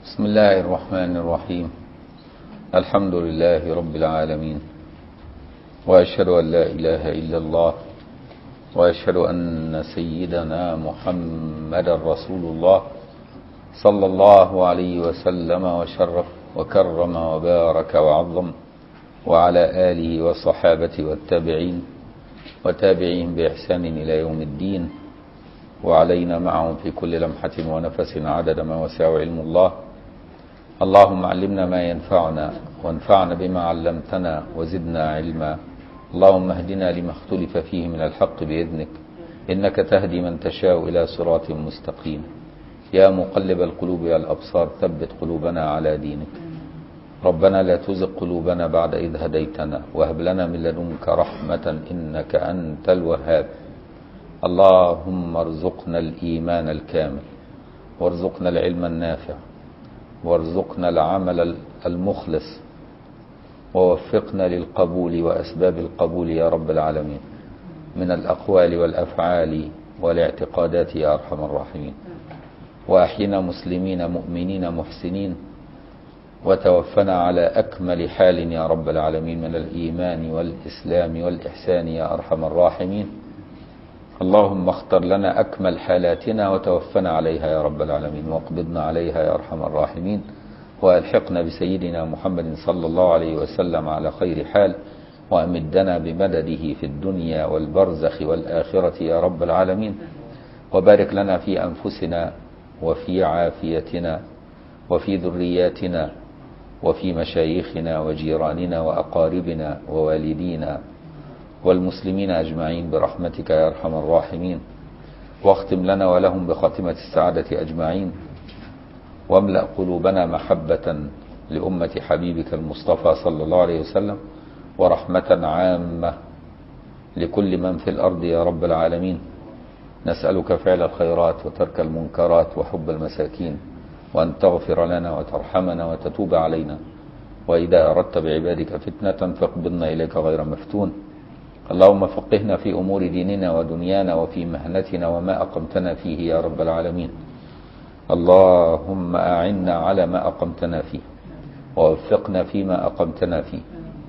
بسم الله الرحمن الرحيم الحمد لله رب العالمين وأشهد أن لا إله إلا الله وأشهد أن سيدنا محمد رسول الله صلى الله عليه وسلم وشرف وكرم وبارك وعظم وعلى آله وصحابته والتابعين وتابعيهم بإحسان إلى يوم الدين وعلينا معهم في كل لمحة ونفس عدد ما وسع علم الله اللهم علمنا ما ينفعنا وانفعنا بما علمتنا وزدنا علما اللهم اهدنا لما اختلف فيه من الحق بإذنك إنك تهدي من تشاء إلى صراط مستقيم يا مقلب القلوب والأبصار ثبت قلوبنا على دينك ربنا لا تزغ قلوبنا بعد إذ هديتنا وهب لنا من لدنك رحمة إنك أنت الوهاب اللهم ارزقنا الإيمان الكامل وارزقنا العلم النافع وارزقنا العمل المخلص ووفقنا للقبول وأسباب القبول يا رب العالمين من الأقوال والأفعال والاعتقادات يا أرحم الراحمين وأحينا مسلمين مؤمنين محسنين وتوفنا على أكمل حال يا رب العالمين من الإيمان والإسلام والإحسان يا أرحم الراحمين اللهم اختر لنا أكمل حالاتنا وتوفنا عليها يا رب العالمين واقبضنا عليها يا أرحم الراحمين وألحقنا بسيدنا محمد صلى الله عليه وسلم على خير حال وأمدنا بمدده في الدنيا والبرزخ والآخرة يا رب العالمين وبارك لنا في أنفسنا وفي عافيتنا وفي ذرياتنا وفي مشايخنا وجيراننا وأقاربنا ووالدينا والمسلمين أجمعين برحمتك يا أرحم الراحمين واختم لنا ولهم بخاتمة السعادة أجمعين واملأ قلوبنا محبة لأمة حبيبك المصطفى صلى الله عليه وسلم ورحمة عامة لكل من في الأرض يا رب العالمين نسألك فعل الخيرات وترك المنكرات وحب المساكين وأن تغفر لنا وترحمنا وتتوب علينا وإذا أردت بعبادك فتنة فاقبضنا إليك غير مفتون اللهم فقهنا في أمور ديننا ودنيانا وفي مهنتنا وما أقمتنا فيه يا رب العالمين اللهم أعنا على ما أقمتنا فيه ووفقنا فيما أقمتنا فيه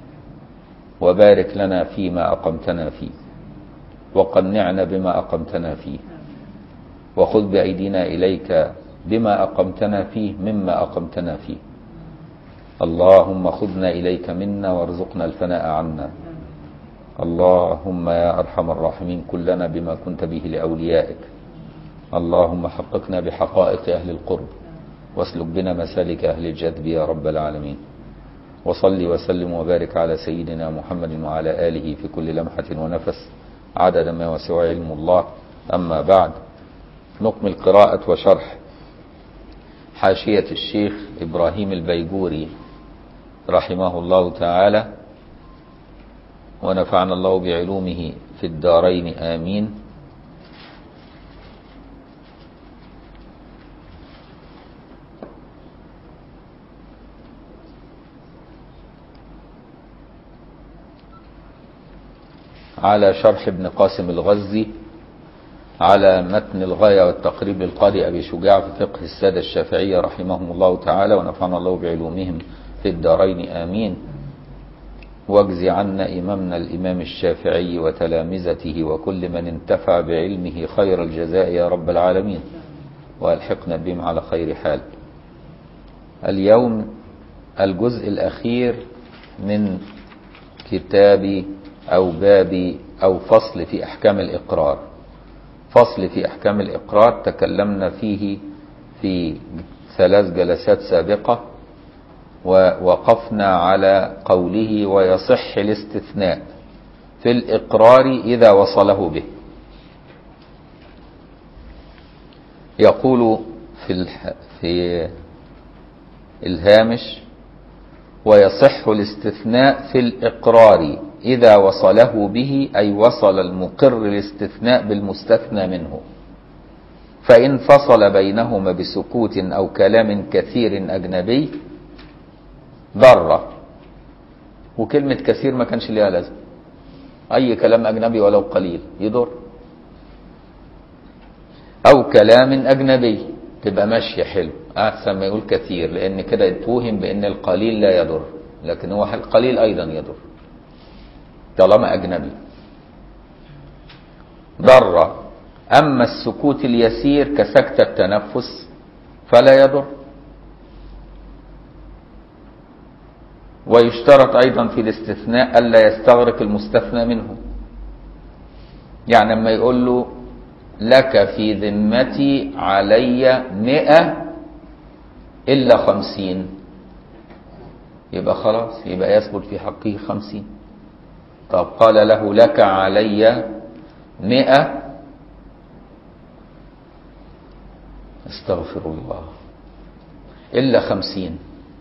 وبارك لنا فيما أقمتنا فيه وقنعنا بما أقمتنا فيه وخذ بأيدينا إليك بما أقمتنا فيه مما أقمتنا فيه اللهم خذنا إليك منا وارزقنا الفناء عنا اللهم يا أرحم الراحمين كلنا بما كنت به لأوليائك اللهم حققنا بحقائق أهل القرب واسلك بنا مسالك أهل الجذب يا رب العالمين وصل وسلم وبارك على سيدنا محمد وعلى آله في كل لمحة ونفس عدد ما وسع علم الله أما بعد نكمل قراءة وشرح حاشية الشيخ إبراهيم البيجوري رحمه الله تعالى ونفعنا الله بعلومه في الدارين آمين على شرح ابن قاسم الغزي على متن الغاية والتقريب للقاضي أبي شجاع في فقه السادة الشافعية رحمهم الله تعالى ونفعنا الله بعلومهم في الدارين آمين واجز عنا إمامنا الإمام الشافعي وتلامذته وكل من انتفع بعلمه خير الجزاء يا رب العالمين والحقنا بهم على خير حال اليوم الجزء الأخير من كتاب أو باب أو فصل في أحكام الإقرار فصل في أحكام الإقرار تكلمنا فيه في ثلاث جلسات سابقة ووقفنا على قوله ويصح الاستثناء في الإقرار إذا وصله به يقول في الح... في الهامش ويصح الاستثناء في الإقرار إذا وصله به أي وصل المقر الاستثناء بالمستثنى منه فإن فصل بينهما بسكوت أو كلام كثير أجنبي ضر وكلمة كثير ما كانش ليها لازم أي كلام أجنبي ولو قليل يضر أو كلام أجنبي تبقى ماشية حلو أحسن ما يقول كثير لأن كده يتوهم بأن القليل لا يضر لكن هو القليل أيضا يضر طالما أجنبي ضر أما السكوت اليسير كسكت التنفس فلا يضر ويشترط أيضا في الاستثناء ألا يستغرق المستثنى منه يعني لما يقول له لك في ذمتي علي مئة إلا خمسين يبقى خلاص يبقى يثبت في حقه خمسين طب قال له لك علي مئة استغفر الله إلا خمسين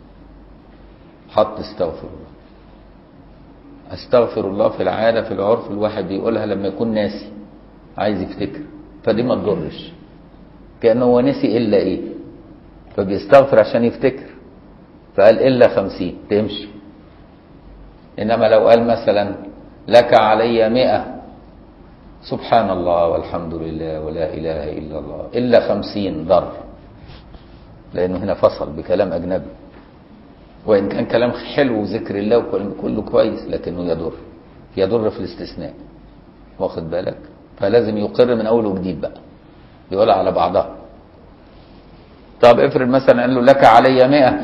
حط استغفر الله استغفر الله في العادة في العرف الواحد بيقولها لما يكون ناسي عايز يفتكر فدي ما تضرش كأنه هو نسي إلا إيه فبيستغفر عشان يفتكر فقال إلا خمسين تمشي إنما لو قال مثلا لك علي مئة سبحان الله والحمد لله ولا إله إلا الله إلا خمسين ضر لأنه هنا فصل بكلام أجنبي وإن كان كلام حلو وذكر الله وكله كويس لكنه يضر يضر في الاستثناء واخد بالك فلازم يقر من أول وجديد بقى يقول على بعضها طب افرض مثلا قال له لك علي مئة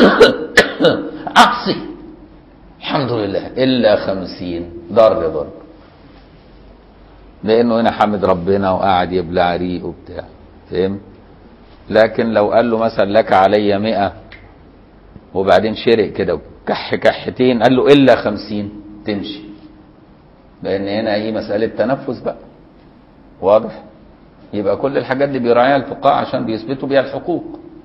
أعصي الحمد لله إلا خمسين ضر ضر لأنه هنا حمد ربنا وقاعد يبلع ريق وبتاع فهم لكن لو قال له مثلا لك علي مئة وبعدين شرق كده كح كحتين قال له إلا خمسين تمشي لأن هنا هي مسألة تنفس بقى واضح يبقى كل الحاجات دي بيراعيها الفقهاء عشان بيثبتوا بيها الحقوق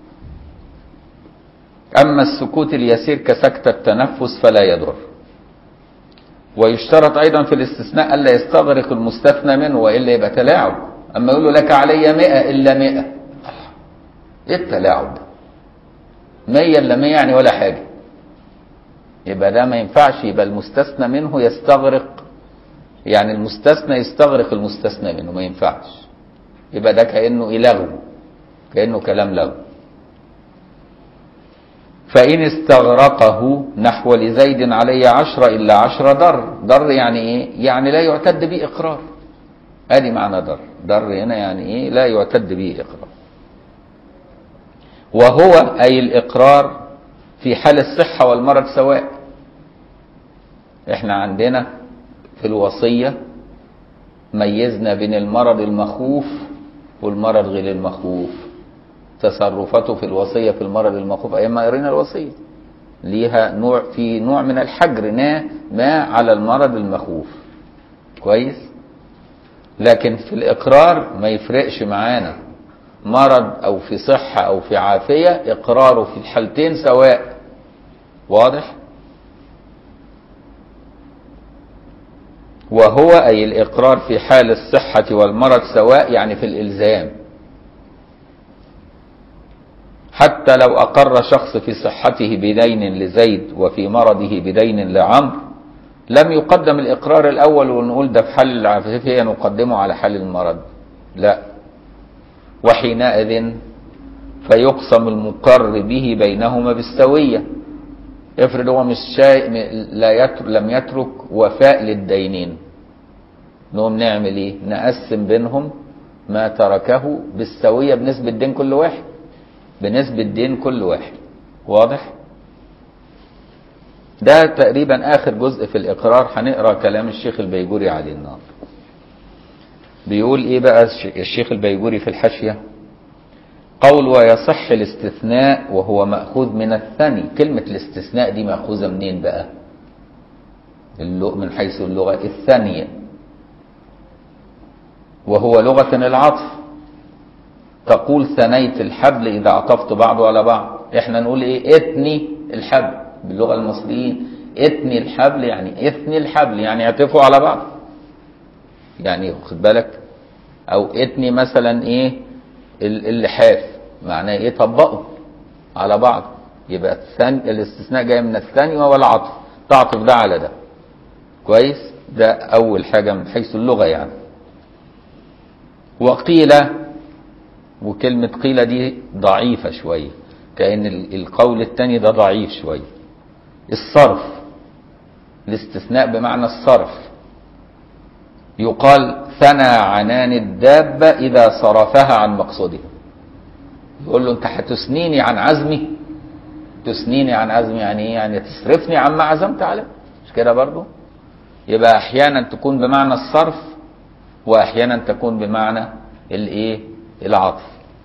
أما السكوت اليسير كسكت التنفس فلا يضر ويشترط أيضا في الاستثناء ألا يستغرق المستثنى منه وإلا يبقى تلاعب أما يقول له لك علي مئة إلا مئة إيه التلاعب ده مية إلا مية يعني ولا حاجة يبقى ده ما ينفعش يبقى المستثنى منه يستغرق يعني المستثنى يستغرق المستثنى منه ما ينفعش يبقى ده كأنه لغو كأنه كلام لغو فإن استغرقه نحو لزيد علي عشرة إلا عشرة ضر ضر يعني إيه يعني لا يعتد به إقرار ادي معنى ضر ضر هنا يعني إيه لا يعتد به إقرار وهو أي الإقرار في حال الصحة والمرض سواء احنا عندنا في الوصية ميزنا بين المرض المخوف والمرض غير المخوف تصرفاته في الوصية في المرض المخوف أيام ما قرينا الوصية ليها نوع في نوع من الحجر ما على المرض المخوف كويس لكن في الإقرار ما يفرقش معانا مرض أو في صحة أو في عافية إقراره في الحالتين سواء واضح وهو أي الإقرار في حال الصحة والمرض سواء يعني في الإلزام حتى لو أقر شخص في صحته بدين لزيد وفي مرضه بدين لعمرو لم يقدم الإقرار الأول ونقول ده في حال العافية نقدمه على حال المرض لا وحينئذ فيقسم المقر به بينهما بالسوية افرض هو مش شيء لا يتر لم يترك وفاء للدينين نقوم نعمل ايه نقسم بينهم ما تركه بالسوية بنسبة دين كل واحد بنسبة دين كل واحد واضح ده تقريبا اخر جزء في الاقرار هنقرا كلام الشيخ البيجوري عليه النار بيقول ايه بقى الشيخ البيجوري في الحاشية قول ويصح الاستثناء وهو مأخوذ من الثاني كلمة الاستثناء دي مأخوذة منين بقى من حيث اللغة الثانية وهو لغة العطف تقول ثنيت الحبل إذا عطفت بعضه على بعض احنا نقول ايه اتني الحبل باللغة المصريين اتني الحبل يعني اثني الحبل يعني يعطفوا على بعض يعني خد بالك او اتني مثلا ايه اللحاف معناه ايه طبقوا على بعض يبقى الثاني الاستثناء جاي من الثاني وهو العطف تعطف ده على ده كويس ده اول حاجة من حيث اللغة يعني وقيل وكلمة قيل دي ضعيفة شوية كأن ال- القول التاني ده ضعيف شوية الصرف الاستثناء بمعنى الصرف يقال ثنى عنان الدابة إذا صرفها عن مقصدها يقول له أنت هتثنيني عن عزمي تثنيني عن عزمي يعني إيه؟ يعني تصرفني عما عزمت عليه مش كده برضو يبقى أحيانا تكون بمعنى الصرف وأحيانا تكون بمعنى الإيه العطف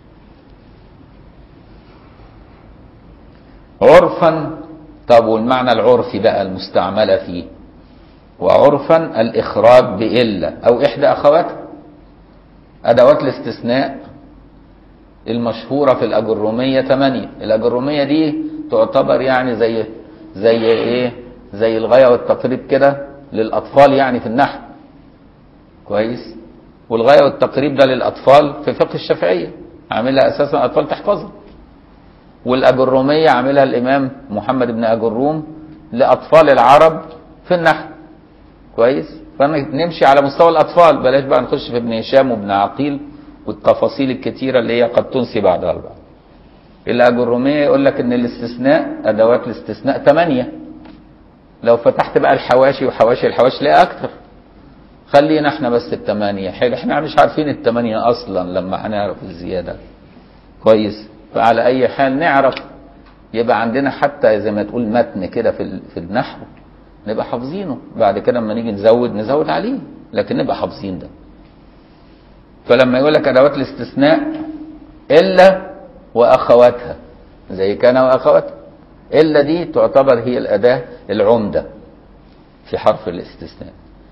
عرفا طب والمعنى العرفي بقى المستعملة فيه وعرفا الإخراج بإلا أو إحدى أخواتها أدوات الاستثناء المشهورة في الأجرومية ثمانية الأجرومية دي تعتبر يعني زي زي إيه زي الغاية والتقريب كده للأطفال يعني في النحو كويس والغاية والتقريب ده للأطفال في فقه الشافعية عاملها أساسا الأطفال تحفظها والأجرومية عاملها الإمام محمد بن أجروم لأطفال العرب في النحو كويس فنمشي على مستوى الأطفال بلاش بقى نخش في ابن هشام وابن عقيل والتفاصيل الكتيرة اللي هي قد تنسي بعضها البعض الأجرومية يقول لك إن الاستثناء أدوات الاستثناء ثمانية لو فتحت بقى الحواشي وحواشي الحواشي تلاقي أكتر خلينا احنا بس الثمانية حلو احنا مش عارفين الثمانية أصلا لما هنعرف الزيادة كويس فعلى أي حال نعرف يبقى عندنا حتى زي ما تقول متن كده في ال- في النحو نبقى حافظينه بعد كده لما نيجي نزود نزود عليه لكن نبقى حافظين ده فلما يقول لك ادوات الاستثناء الا واخواتها زي كان واخواتها الا دي تعتبر هي الاداه العمده في حرف الاستثناء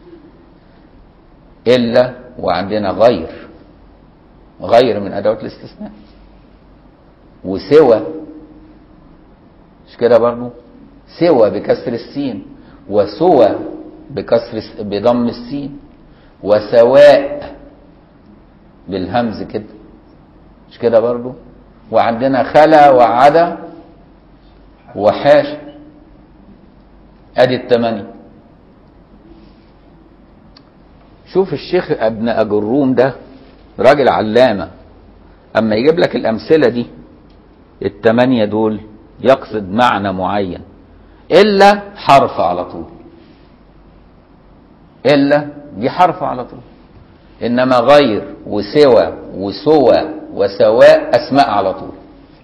الا وعندنا غير غير من ادوات الاستثناء وسوى مش كده برضو سوى بكسر السين وسوى بكسر الس- بضم السين وسواء بالهمز كده مش كده برضو وعندنا خلا وعدا وحاش ادي التمانية شوف الشيخ ابن اجروم ده راجل علامة اما يجيب لك الامثلة دي التمانية دول يقصد معنى معين إلا حرف على طول إلا دي حرف على طول إنما غير وسوى وسوى وسواء أسماء على طول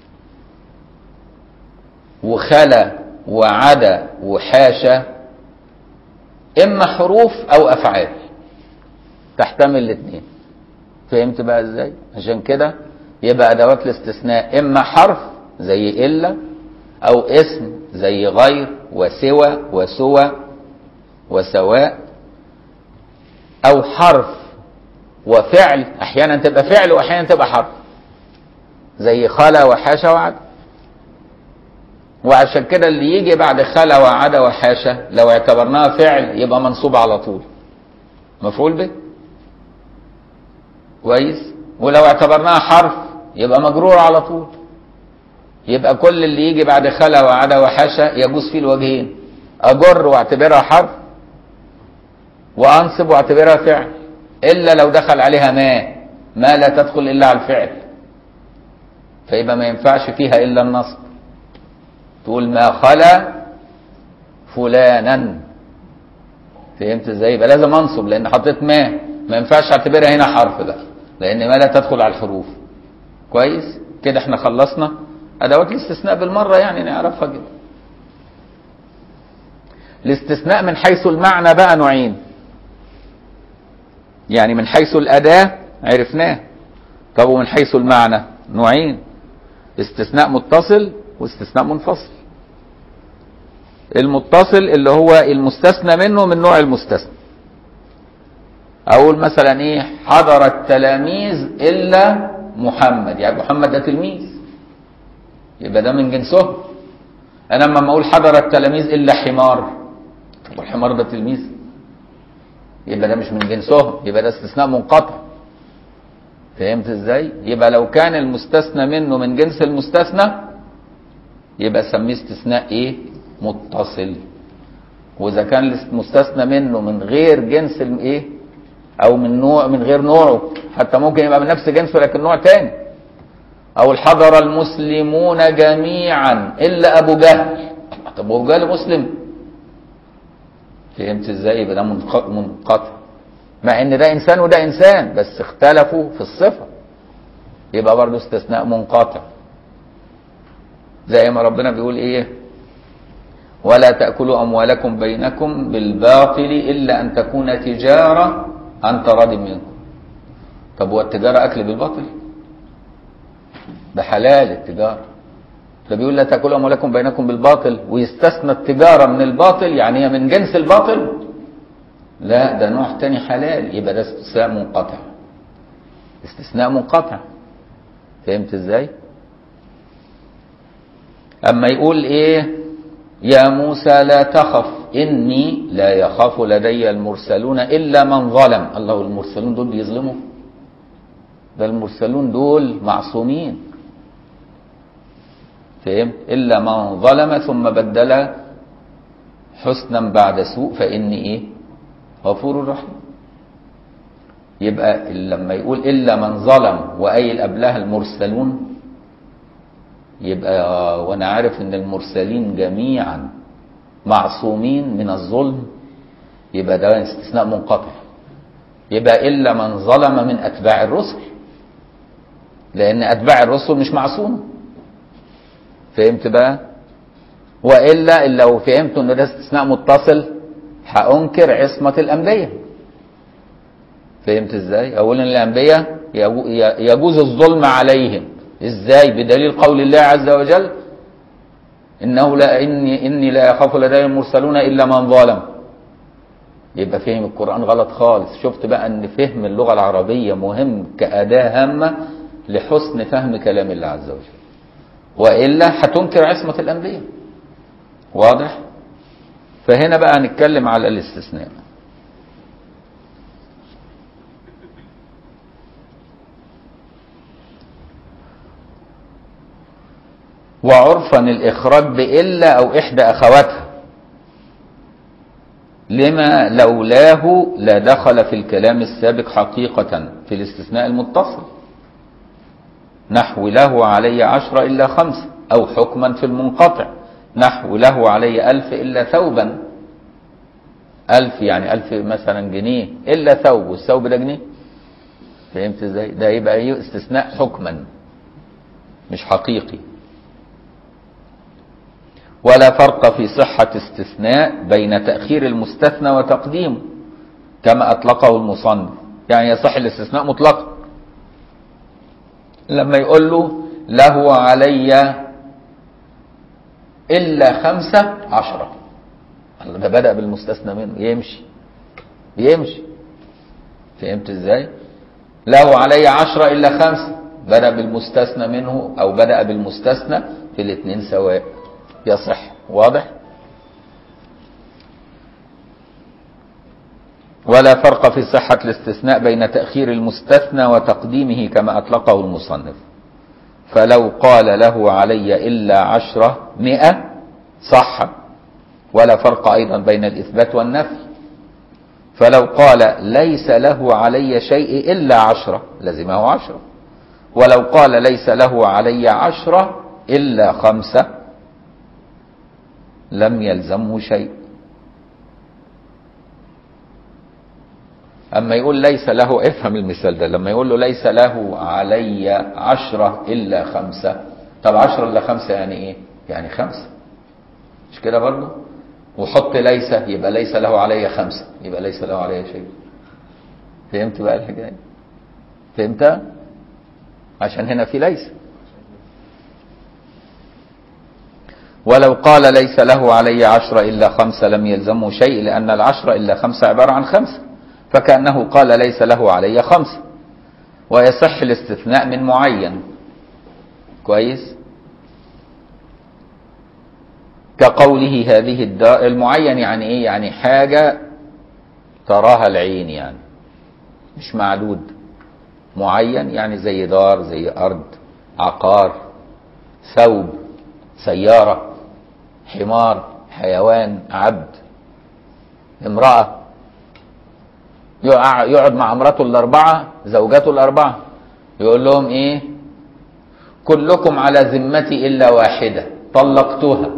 وخلا وعدا وحاشا إما حروف أو أفعال تحتمل الاثنين فهمت بقى ازاي عشان كده يبقى ادوات الاستثناء اما حرف زي الا او اسم زي غير وسوى وسوى وسواء او حرف وفعل احيانا تبقى فعل واحيانا تبقى حرف زي خلا وحاشا وعد وعشان كده اللي يجي بعد خلا وعدا وحاشا لو اعتبرناها فعل يبقى منصوب على طول مفعول به كويس ولو اعتبرناها حرف يبقى مجرور على طول يبقى كل اللي يجي بعد خلا وعدا وحاشا يجوز فيه الوجهين اجر واعتبرها حرف وانصب واعتبرها فعل الا لو دخل عليها ما ما لا تدخل الا على الفعل فيبقى ما ينفعش فيها الا النصب تقول ما خلا فلانا فهمت ازاي يبقى لازم انصب لان حطيت ما ما ينفعش اعتبرها هنا حرف بقى لان ما لا تدخل على الحروف كويس كده احنا خلصنا ادوات الاستثناء بالمره يعني نعرفها كده الاستثناء من حيث المعنى بقى نوعين يعني من حيث الاداه عرفناه طب ومن حيث المعنى نوعين استثناء متصل واستثناء منفصل المتصل اللي هو المستثنى منه من نوع المستثنى اقول مثلا ايه حضر التلاميذ الا محمد يعني محمد ده تلميذ يبقى ده من جنسه انا لما اقول حضر التلاميذ الا حمار طب والحمار ده تلميذ يبقى ده مش من جنسه يبقى ده استثناء منقطع فهمت ازاي يبقى لو كان المستثنى منه من جنس المستثنى يبقى سميه استثناء ايه متصل واذا كان المستثنى منه من غير جنس الايه او من نوع من غير نوعه حتى ممكن يبقى من نفس جنسه لكن نوع تاني او حضر المسلمون جميعا الا ابو جهل طب ابو جهل مسلم فهمت ازاي يبقى ده منق- منقطع مع ان ده انسان وده انسان بس اختلفوا في الصفه يبقى برضه استثناء منقطع زي ما ربنا بيقول ايه ولا تاكلوا اموالكم بينكم بالباطل الا ان تكون تجاره عن تراض منكم طب هو التجاره اكل بالباطل ده حلال التجاره ده بيقول لا تاكلوا اموالكم بينكم بالباطل ويستثنى التجاره من الباطل يعني هي من جنس الباطل لا ده نوع تاني حلال يبقى ده استثناء منقطع استثناء منقطع فهمت ازاي اما يقول ايه يا موسى لا تخف اني لا يخاف لدي المرسلون الا من ظلم الله المرسلون دول بيظلموا ده المرسلون دول معصومين فهمت الا من ظلم ثم بدل حسنا بعد سوء فاني ايه غفور رحيم يبقى لما يقول الا من ظلم وقايل قبلها المرسلون يبقى آه، وانا عارف ان المرسلين جميعا معصومين من الظلم يبقى ده استثناء منقطع يبقى الا من ظلم من اتباع الرسل لان اتباع الرسل مش معصوم فهمت بقى والا إلا لو فهمت ان ده استثناء متصل هانكر عصمه الانبياء فهمت ازاي اقول ان الانبياء يجو- يجوز الظلم عليهم ازاي بدليل قول الله عز وجل انه لا اني اني لا يخاف لدي المرسلون الا من ظلم يبقى فهم القران غلط خالص شفت بقى ان فهم اللغه العربيه مهم كاداه هامه لحسن فهم كلام الله عز وجل والا هتنكر عصمه الانبياء واضح فهنا بقى هنتكلم على الاستثناء وعرفا الإخراج بإلا أو إحدى أخواتها لما لولاه لا دخل في الكلام السابق حقيقة في الاستثناء المتصل نحو له علي عشرة إلا خمسة أو حكما في المنقطع نحو له علي ألف إلا ثوبا ألف يعني ألف مثلا جنيه إلا ثوب والثوب ده جنيه فهمت ازاي ده يبقى إيه؟ استثناء حكما مش حقيقي ولا فرق في صحة استثناء بين تأخير المستثنى وتقديمه كما أطلقه المصنف يعني يصح الاستثناء مطلقا لما يقول له له علي إلا خمسة عشرة الله ده بدأ بالمستثنى منه يمشي يمشي فهمت ازاي له علي عشرة إلا خمسة بدأ بالمستثنى منه أو بدأ بالمستثنى في الاثنين سواء يصح واضح ولا فرق في صحة الاستثناء بين تأخير المستثنى وتقديمه كما أطلقه المصنف فلو قال له علي إلا عشرة مئة صح ولا فرق أيضا بين الإثبات والنفي فلو قال ليس له علي شيء إلا عشرة لزمه عشرة ولو قال ليس له علي عشرة إلا خمسة لم يلزمه شيء أما يقول ليس له افهم المثال ده لما يقول له ليس له علي عشرة إلا خمسة طب عشرة إلا خمسة يعني إيه؟ يعني خمسة مش كده برضه؟ وحط ليس يبقى ليس له علي خمسة يبقى ليس له علي شيء فهمت بقى الحكاية؟ فهمتها؟ عشان هنا في ليس ولو قال ليس له علي عشرة إلا خمسة لم يلزمه شيء لأن العشرة إلا خمسة عبارة عن خمسة فكأنه قال ليس له علي خمسة ويصح الاستثناء من معين كويس كقوله هذه الدار المعين يعني ايه يعني حاجة تراها العين يعني مش معدود معين يعني زي دار زي أرض عقار ثوب سيارة حمار حيوان عبد امرأة يقعد مع امراته الأربعة زوجاته الأربعة يقول لهم إيه كلكم على ذمتي إلا واحدة طلقتها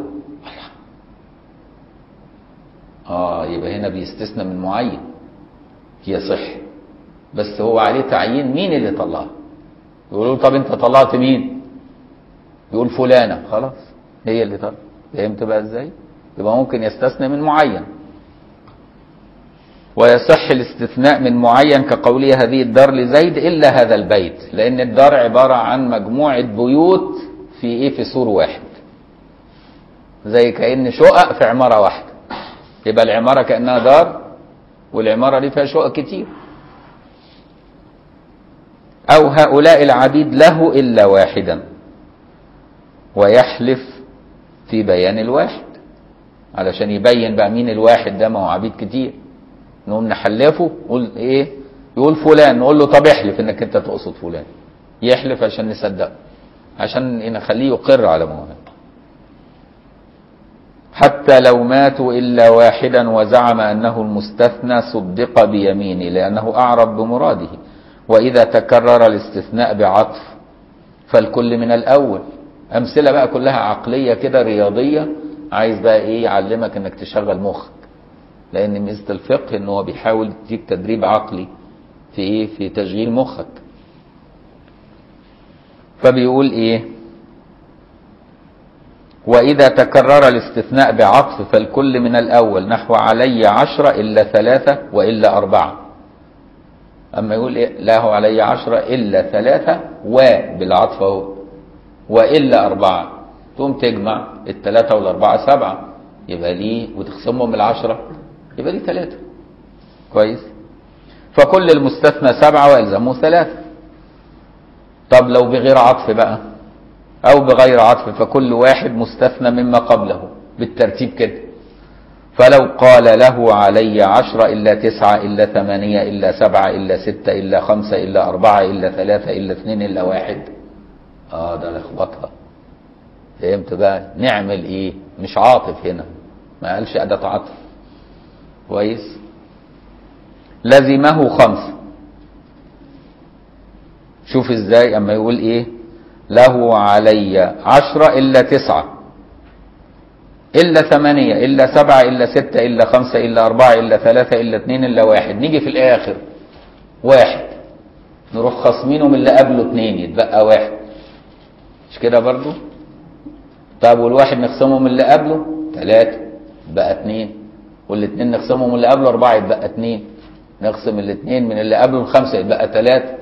اه يبقى هنا بيستثنى من معين يصح بس هو عليه تعيين مين اللي طلقها يقولوا له طب انت طلقت مين يقول فلانة خلاص هي اللي طلقت فهمت بقى ازاي يبقى ممكن يستثنى من معين ويصح الاستثناء من معين كقوله هذه الدار لزيد الا هذا البيت لان الدار عباره عن مجموعه بيوت في ايه في سور واحد زي كان شقق في عماره واحده يبقى العماره كانها دار والعماره دي فيها شقق كتير او هؤلاء العبيد له الا واحدا ويحلف في بيان الواحد علشان يبين بقى مين الواحد ده ما هو عبيد كتير نقوم نحلفه قول ايه يقول فلان نقول له طب احلف انك انت تقصد فلان يحلف عشان نصدقه عشان نخليه يقر على ما هو حتى لو ماتوا الا واحدا وزعم انه المستثنى صدق بيمينه لانه اعرب بمراده واذا تكرر الاستثناء بعطف فالكل من الاول امثله بقى كلها عقليه كده رياضيه عايز بقى ايه يعلمك انك تشغل مخك لان ميزه الفقه ان هو بيحاول يديك تدريب عقلي في ايه في تشغيل مخك فبيقول ايه واذا تكرر الاستثناء بعطف فالكل من الاول نحو علي عشرة الا ثلاثة والا اربعة اما يقول إيه له علي عشرة الا ثلاثة وبالعطف اهو والا اربعة تقوم تجمع الثلاثة والاربعة سبعة يبقى ليه وتخصمهم العشرة يبقى ليه ثلاثة كويس فكل المستثنى سبعة ويلزمه ثلاثة طب لو بغير عطف بقى أو بغير عطف فكل واحد مستثنى مما قبله بالترتيب كده فلو قال له علي عشرة إلا تسعة إلا ثمانية إلا سبعة إلا ستة إلا خمسة إلا أربعة إلا ثلاثة إلا اثنين إلا واحد آه ده لخبطها فهمت بقى نعمل إيه مش عاطف هنا ما قالش أداة عطف كويس لزمه خمسة شوف ازاي اما يقول ايه له علي عشرة الا تسعة الا ثمانية الا سبعة الا ستة الا خمسة الا اربعة الا ثلاثة الا اتنين الا واحد نيجي في الاخر واحد نروح خصمينه من اللي قبله اتنين يتبقى واحد مش كده برضو طب والواحد نخصمه من اللي قبله ثلاثة بقى اتنين والاثنين نخصمهم من اللي قبله أربعة يتبقى اتنين نخصم الاثنين من اللي قبله الخمسة يتبقى تلاتة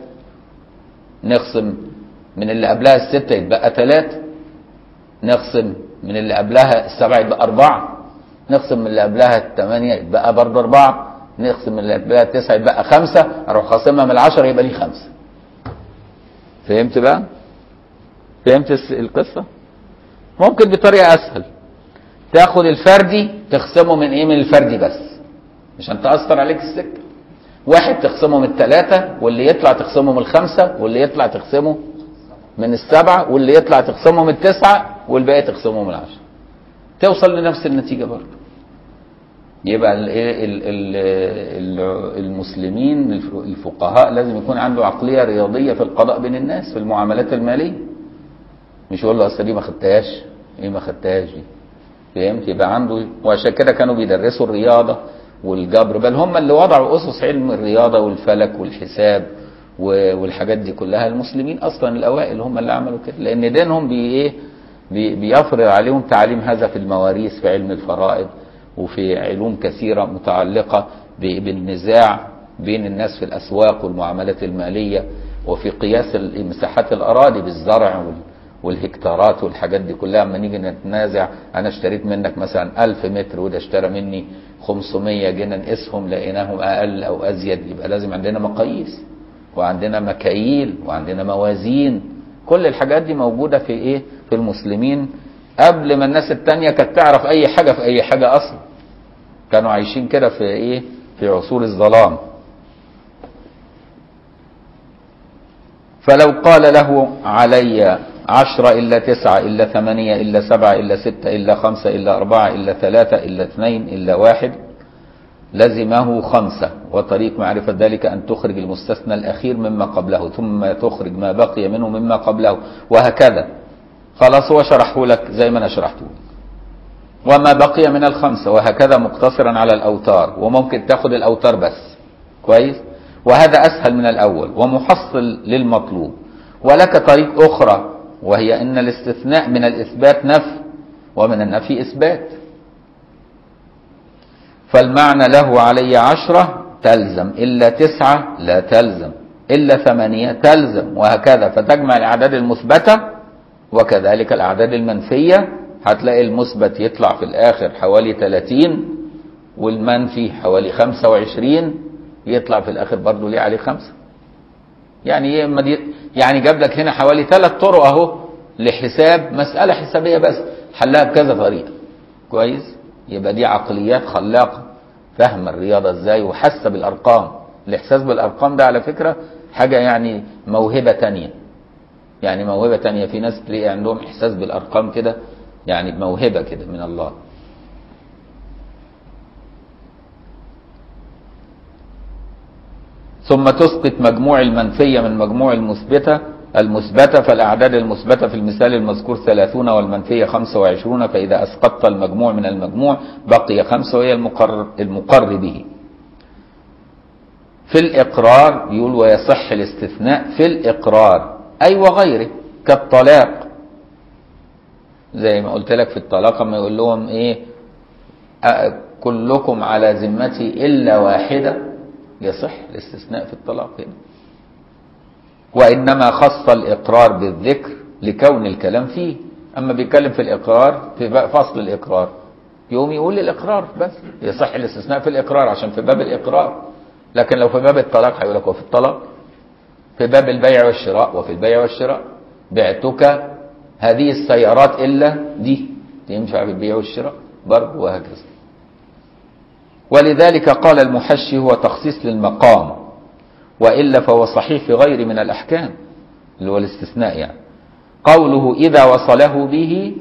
نخصم من اللي قبلها الستة يتبقى تلاتة نخصم من اللي قبلها السبعة يتبقى أربعة نخصم من اللي قبلها الثمانية يتبقى برضه أربعة نخصم من اللي قبلها التسعة يتبقى خمسة أروح خاصمها من العشرة يبقى لي خمسة فهمت بقى؟ فهمت القصة؟ ممكن بطريقة أسهل تاخد الفردي تخصمه من ايه من الفردي بس عشان تأثر عليك السكة واحد تخصمه من الثلاثة واللي يطلع تخصمه من الخمسة واللي يطلع تخصمه من السبعة واللي يطلع تخصمه من التسعة والباقي تخصمه من العشرة توصل لنفس النتيجة برضه يبقى ال ال ال المسلمين الفقهاء لازم يكون عنده عقلية رياضية في القضاء بين الناس في المعاملات المالية مش يقول له اصل دي ما خدتهاش ايه ما خدتهاش دي فهمت يبقى عنده وعشان كده كانوا بيدرسوا الرياضة والجبر بل هم اللي وضعوا أسس علم الرياضة والفلك والحساب والحاجات دي كلها المسلمين أصلا الأوائل هم اللي عملوا كده لأن دينهم بي إيه بي بيفرض عليهم تعليم هذا في المواريث في علم الفرائض وفي علوم كثيرة متعلقة بالنزاع بين الناس في الأسواق والمعاملات المالية وفي قياس مساحات الأراضي بالزرع والهكتارات والحاجات دي كلها اما نيجي نتنازع انا اشتريت منك مثلا 1000 متر وده اشترى مني 500 جينا نقيسهم لقيناهم اقل او ازيد يبقى لازم عندنا مقاييس وعندنا مكاييل وعندنا موازين كل الحاجات دي موجوده في ايه في المسلمين قبل ما الناس التانية كانت تعرف اي حاجه في اي حاجه اصلا كانوا عايشين كده في ايه في عصور الظلام فلو قال له علي عشرة إلا تسعة إلا ثمانية إلا سبعة إلا ستة إلا خمسة إلا أربعة إلا ثلاثة إلا اثنين إلا واحد لزمه خمسة وطريق معرفة ذلك أن تخرج المستثنى الأخير مما قبله ثم تخرج ما بقي منه مما قبله وهكذا خلاص هو شرحه لك زي ما أنا شرحته لك وما بقي من الخمسة وهكذا مقتصرا على الأوتار وممكن تاخد الأوتار بس كويس وهذا أسهل من الأول ومحصل للمطلوب ولك طريق أخرى وهي أن الاستثناء من الإثبات نفي ومن النفي إثبات فالمعنى له علي عشرة تلزم إلا تسعة لا تلزم إلا ثمانية تلزم وهكذا فتجمع الأعداد المثبتة وكذلك الأعداد المنفية هتلاقي المثبت يطلع في الآخر حوالي 30 والمنفي حوالي 25 يطلع في الآخر برضه ليه عليه خمسة يعني ايه اما دي يعني جاب لك هنا حوالي ثلاث طرق اهو لحساب مسألة حسابية بس حلها بكذا طريقة كويس يبقى دي عقليات خلاقة فهم الرياضة ازاي وحاسة بالارقام الاحساس بالارقام ده على فكرة حاجة يعني موهبة تانية يعني موهبة تانية في ناس تلاقي عندهم احساس بالارقام كده يعني موهبة كده من الله ثم تسقط مجموع المنفية من مجموع المثبتة المثبتة فالأعداد المثبتة في المثال المذكور ثلاثون والمنفية خمسة وعشرون فإذا أسقطت المجموع من المجموع بقي خمسة وهي المقر, المقر به في الإقرار يقول ويصح الاستثناء في الإقرار أي وغيره كالطلاق زي ما قلت لك في الطلاق اما يقول لهم ايه أ- كلكم على ذمتي إلا واحدة يصح الاستثناء في الطلاق هنا وإنما خص الإقرار بالذكر لكون الكلام فيه أما بيتكلم في الإقرار في بقى فصل الإقرار يقوم يقول الإقرار بس يصح الاستثناء في الإقرار عشان في باب الإقرار لكن لو في باب الطلاق هيقول لك وفي الطلاق في باب البيع والشراء وفي البيع والشراء بعتك هذه السيارات إلا دي تنفع في البيع والشراء برضه وهكذا ولذلك قال المحشي هو تخصيص للمقام وإلا فهو صحيح في غير من الأحكام اللي هو الاستثناء يعني قوله إذا وصله به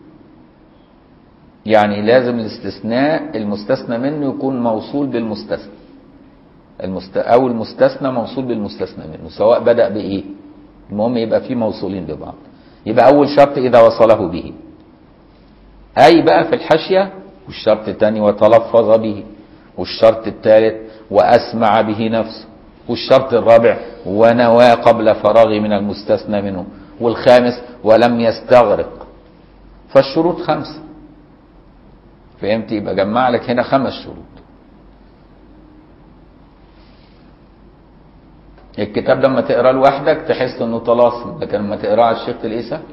يعني لازم الاستثناء المستثنى منه يكون موصول بالمستثنى المست... أو المستثنى موصول بالمستثنى منه سواء بدأ بإيه المهم يبقى فيه موصولين ببعض يبقى أول شرط إذا وصله به أي بقى في الحاشية والشرط الثاني وتلفظ به والشرط الثالث وأسمع به نفسه والشرط الرابع ونوى قبل فراغ من المستثنى منه والخامس ولم يستغرق فالشروط خمسة فهمت يبقى جمع لك هنا خمس شروط الكتاب ده لما تقراه لوحدك تحس انه طلاسم لكن لما تقراه على الشيخ تلاقيه سهل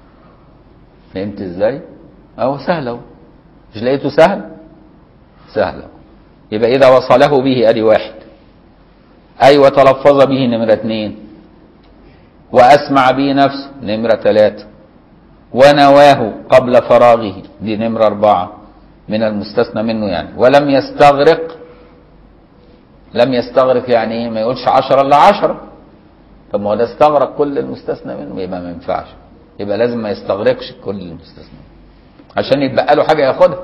فهمت ازاي؟ اهو سهل اهو مش لقيته سهل؟ سهل اهو يبقى اذا وصله به ادي واحد اي وتلفظ به نمرة اثنين واسمع به نفسه نمرة ثلاثة ونواه قبل فراغه دي نمرة أربعة من المستثنى منه يعني ولم يستغرق لم يستغرق يعني ايه ما يقولش عشرة الا عشرة طب ما هو ده استغرق كل المستثنى منه يبقى ما ينفعش يبقى لازم ما يستغرقش كل المستثنى عشان يتبقى له حاجة ياخدها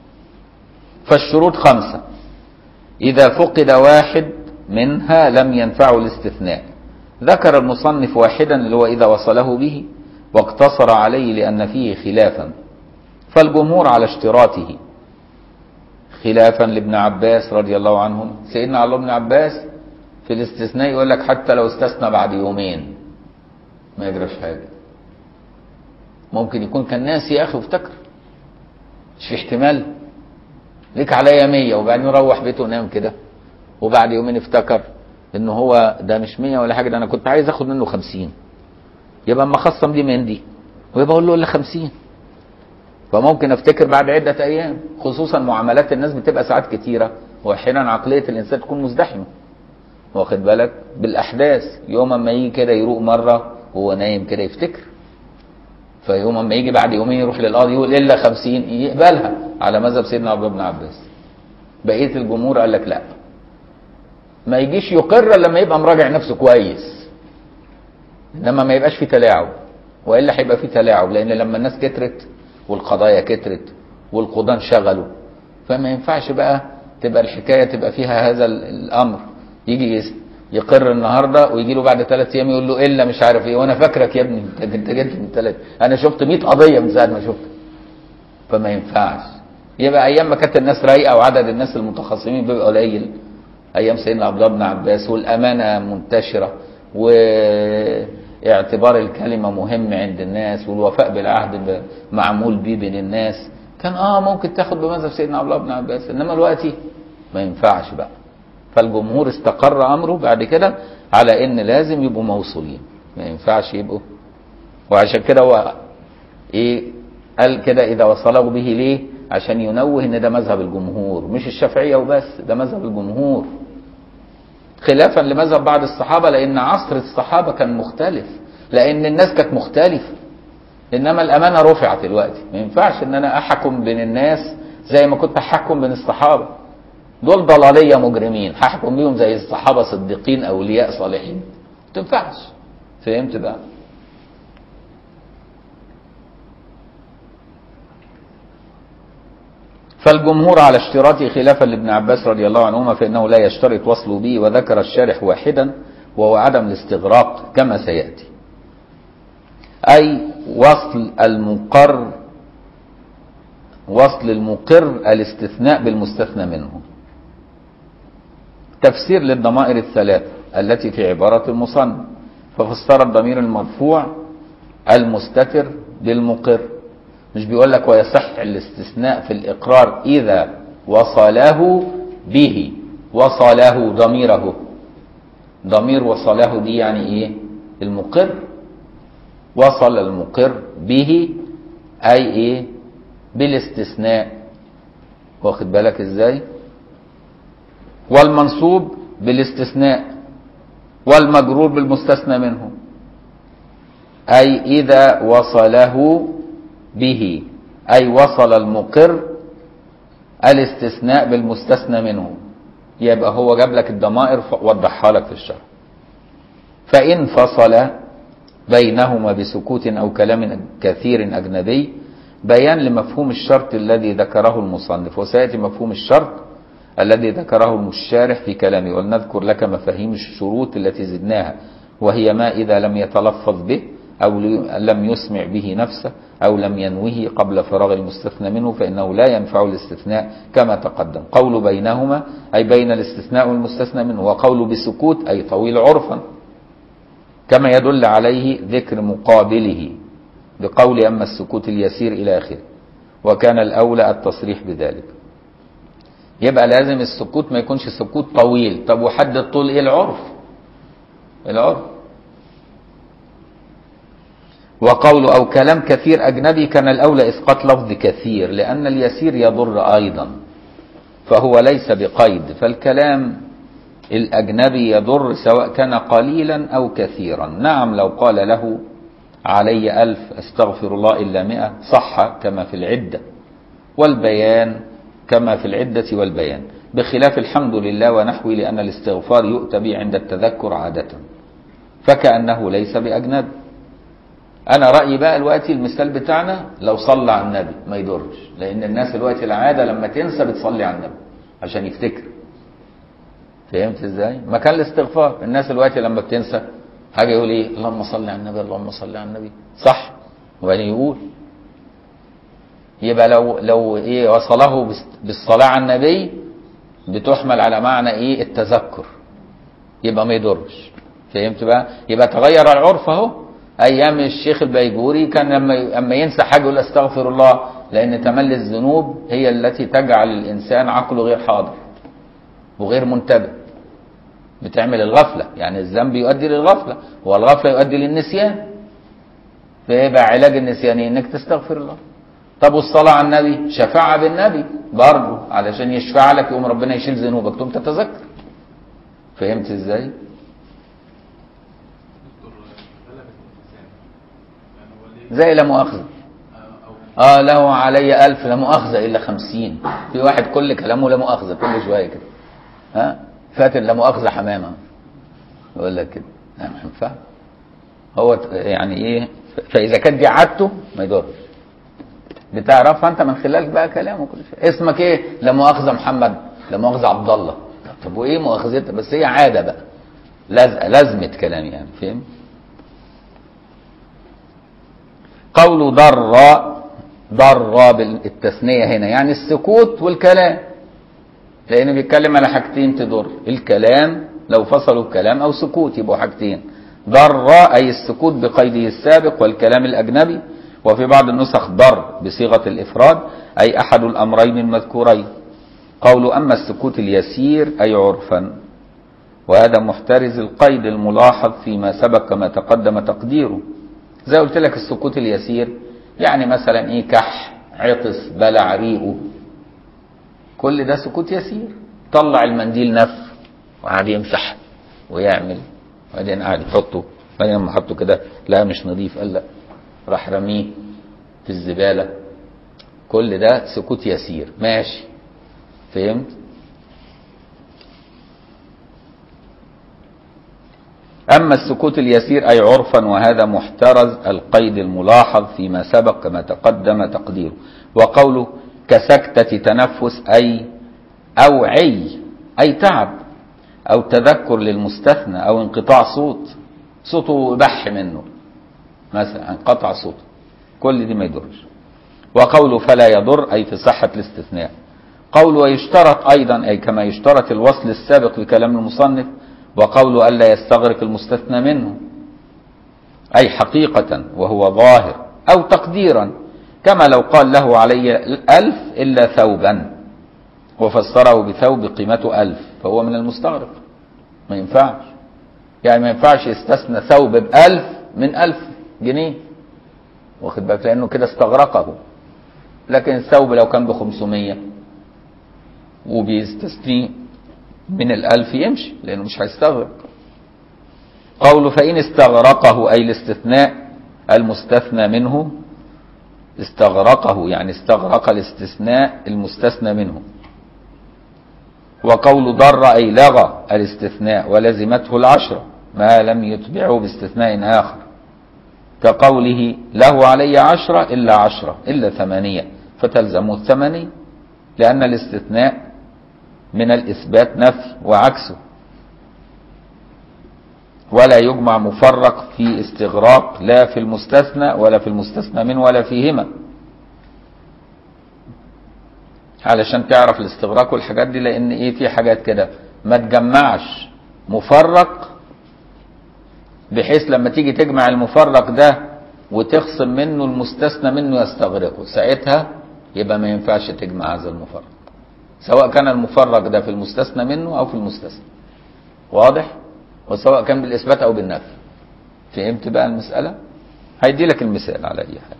فالشروط خمسة إذا فقد واحد منها لم ينفعه الاستثناء ذكر المصنف واحدا اللي هو إذا وصله به واقتصر عليه لأن فيه خلافا فالجمهور على اشتراطه خلافا لابن عباس رضي الله عنهم سيدنا عبد الله بن عباس في الاستثناء يقول لك حتى لو استثنى بعد يومين ما يجراش حاجة ممكن يكون كان ناسي يا أخي وافتكر مش في احتمال ليك عليا مية وبعدين روح بيته ونام كده وبعد يومين افتكر ان هو ده مش مية ولا حاجة ده انا كنت عايز اخد منه خمسين يبقى اما خصم دي من دي ويبقى اقول له الا خمسين فممكن افتكر بعد عدة ايام خصوصا معاملات الناس بتبقى ساعات كتيرة واحيانا عقلية الانسان تكون مزدحمة واخد بالك بالاحداث يوم اما يجي كده يروق مرة وهو نايم كده يفتكر فيوم اما يجي بعد يومين يروح للقاضي يقول الا خمسين يقبلها على مذهب سيدنا عبد الله بن عباس بقية الجمهور قال لك لا ما يجيش يقر الا لما يبقى مراجع نفسه كويس انما ما يبقاش في تلاعب والا هيبقى في تلاعب لان لما الناس كترت والقضايا كترت والقضاة انشغلوا فما ينفعش بقى تبقى الحكايه تبقى فيها هذا ال- الامر يجي يس- يقر النهارده ويجي له بعد ثلاث ايام يقول له الا مش عارف ايه وانا فاكرك يا ابني انت انت جيت من ثلاث انا شفت 100 قضيه من ساعه ما شفتك فما ينفعش يبقى ايام ما كانت الناس رايقه وعدد الناس المتخاصمين بيبقى قليل ايام سيدنا عبد الله بن عباس والامانه منتشره واعتبار الكلمه مهم عند الناس والوفاء بالعهد ب- معمول بيه بين الناس كان اه ممكن تاخد بمذهب سيدنا عبد الله بن عباس انما دلوقتي ما ينفعش بقى فالجمهور استقر امره بعد كده على ان لازم يبقوا موصولين ما ينفعش يبقوا وعشان كده هو ايه قال كده اذا وصله به ليه عشان ينوه ان ده مذهب الجمهور مش الشافعيه وبس ده مذهب الجمهور خلافا لمذهب بعض الصحابه لان عصر الصحابه كان مختلف لان الناس كانت مختلفه انما الامانه رفعت دلوقتي ما ينفعش ان انا احكم بين الناس زي ما كنت احكم بين الصحابه دول ضلاليه مجرمين هحكم بيهم زي الصحابه صديقين اولياء صالحين ما تنفعش فهمت بقى فالجمهور على اشتراطه خلافا لابن عباس رضي الله عنهما فإنه لا يشترط وصله به وذكر الشارح واحدا وهو عدم الاستغراق كما سيأتي أي وصل المقر وصل المقر الاستثناء بالمستثنى منه تفسير للضمائر الثلاث التي في عبارة المصنف ففسر الضمير المرفوع المستتر بالمقر مش بيقول لك ويصح الاستثناء في الإقرار إذا وصله به وصله ضميره ضمير وصله دي يعني إيه المقر وصل المقر به أي إيه بالاستثناء واخد بالك إزاي والمنصوب بالاستثناء والمجرور بالمستثنى منه أي إذا وصله به أي وصل المقر الاستثناء بالمستثنى منه يبقى هو جاب لك الضمائر وضحها لك في الشرح فإن فصل بينهما بسكوت أو كلام كثير أجنبي بيان لمفهوم الشرط الذي ذكره المصنف وسيأتي مفهوم الشرط الذي ذكره الشارح في كلامه ولنذكر لك مفاهيم الشروط التي زدناها وهي ما إذا لم يتلفظ به أو لم يسمع به نفسه أو لم ينوه قبل فراغ المستثنى منه فإنه لا ينفع الاستثناء كما تقدم قول بينهما أي بين الاستثناء والمستثنى منه وقول بسكوت أي طويل عرفا كما يدل عليه ذكر مقابله بقول أما السكوت اليسير إلى آخره وكان الأولى التصريح بذلك يبقى لازم السكوت ما يكونش سكوت طويل طب وحد الطول ايه العرف العرف وقول أو كلام كثير أجنبي كان الأولى إسقاط لفظ كثير لأن اليسير يضر أيضا فهو ليس بقيد فالكلام الأجنبي يضر سواء كان قليلا أو كثيرا نعم لو قال له علي ألف استغفر الله إلا مئة صح كما في العدة والبيان كما في العدة والبيان بخلاف الحمد لله ونحوه لأن الاستغفار يؤتى به عند التذكر عادة فكأنه ليس بأجنبي انا رايي بقى دلوقتي المثال بتاعنا لو صلى على النبي ما يضرش لان الناس دلوقتي العاده لما تنسى بتصلي على النبي عشان يفتكر فهمت ازاي مكان الاستغفار الناس دلوقتي لما بتنسى حاجه يقول ايه اللهم صل على النبي اللهم صل على النبي صح وبعدين يقول يبقى لو لو ايه وصله بالصلاه على النبي بتحمل على معنى ايه التذكر يبقى ما يضرش فهمت بقى يبقى تغير العرف اهو ايام الشيخ البيجوري كان لما اما ينسى حاجه يقول استغفر الله لان تملي الذنوب هي التي تجعل الانسان عقله غير حاضر وغير منتبه بتعمل الغفله يعني الذنب يؤدي للغفله والغفله يؤدي للنسيان فيبقى علاج النسيان انك تستغفر الله طب والصلاه على النبي شفاعه بالنبي برضه علشان يشفع لك يقوم ربنا يشيل ذنوبك تقوم تتذكر فهمت ازاي؟ زي لا مؤاخذة اه له علي ألف لا مؤاخذة إلا خمسين في واحد كل كلامه لا مؤاخذة كل شوية كده ها فاتن لا مؤاخذة حمامة يقول لك كده لا ما ينفع هو يعني ايه فإذا كانت دي عادته ما يضرش بتعرفها انت من خلال بقى كلامه كل شوية اسمك ايه لا مؤاخذة محمد لا مؤاخذة عبد الله طب وايه مؤاخذتها بس هي عادة بقى لازقة لازمة كلام يعني فهم قول ضر ضر بالتثنية هنا يعني السكوت والكلام لأنه بيتكلم على حاجتين تضر الكلام لو فصلوا الكلام أو سكوت يبقوا حاجتين ضر أي السكوت بقيده السابق والكلام الأجنبي وفي بعض النسخ ضر بصيغة الإفراد أي أحد الأمرين المذكورين قول أما السكوت اليسير أي عرفا وهذا محترز القيد الملاحظ فيما سبق كما تقدم تقديره زي قلت لك السكوت اليسير يعني مثلا ايه كح عطس بلع ريقه كل ده سكوت يسير طلع المنديل نف وقعد يمسح ويعمل وبعدين قعد يحطه بعدين لما حطه كده لا مش نظيف قال لا راح رميه في الزباله كل ده سكوت يسير ماشي فهمت أما السكوت اليسير أي عرفا وهذا محترز القيد الملاحظ فيما سبق كما تقدم تقديره وقوله كسكتة تنفس أي أوعي أي تعب أو تذكر للمستثنى أو انقطاع صوت صوته بح منه مثلا انقطع صوته كل دي ما يضرش وقوله فلا يضر أي في صحة الاستثناء قول ويشترط أيضا أي كما يشترط الوصل السابق لكلام المصنف وقول ألا يستغرق المستثنى منه أي حقيقة وهو ظاهر أو تقديرا كما لو قال له علي ألف إلا ثوبا وفسره بثوب قيمته ألف فهو من المستغرق ما ينفعش يعني ما ينفعش يستثنى ثوب بألف من ألف جنيه واخد بالك لأنه كده استغرقه لكن الثوب لو كان بخمسمية وبيستثني من الألف يمشي لأنه مش هيستغرق قوله فإن استغرقه أي الاستثناء المستثنى منه استغرقه يعني استغرق الاستثناء المستثنى منه وقول ضر أي لغى الاستثناء ولزمته العشرة ما لم يتبعه باستثناء آخر كقوله له علي عشرة إلا عشرة إلا ثمانية فتلزمه الثمانية لأن الاستثناء من الإثبات نفي وعكسه ولا يجمع مفرق في استغراق لا في المستثنى ولا في المستثنى منه ولا فيهما علشان تعرف الاستغراق والحاجات دي لان ايه في حاجات كده ما تجمعش مفرق بحيث لما تيجي تجمع المفرق ده وتخصم منه المستثنى منه يستغرقه ساعتها يبقى ما ينفعش تجمع هذا المفرق سواء كان المفرق ده في المستثنى منه او في المستثنى واضح وسواء كان بالاثبات او بالنفي فهمت بقى المساله هيدي لك المثال على اي حاجه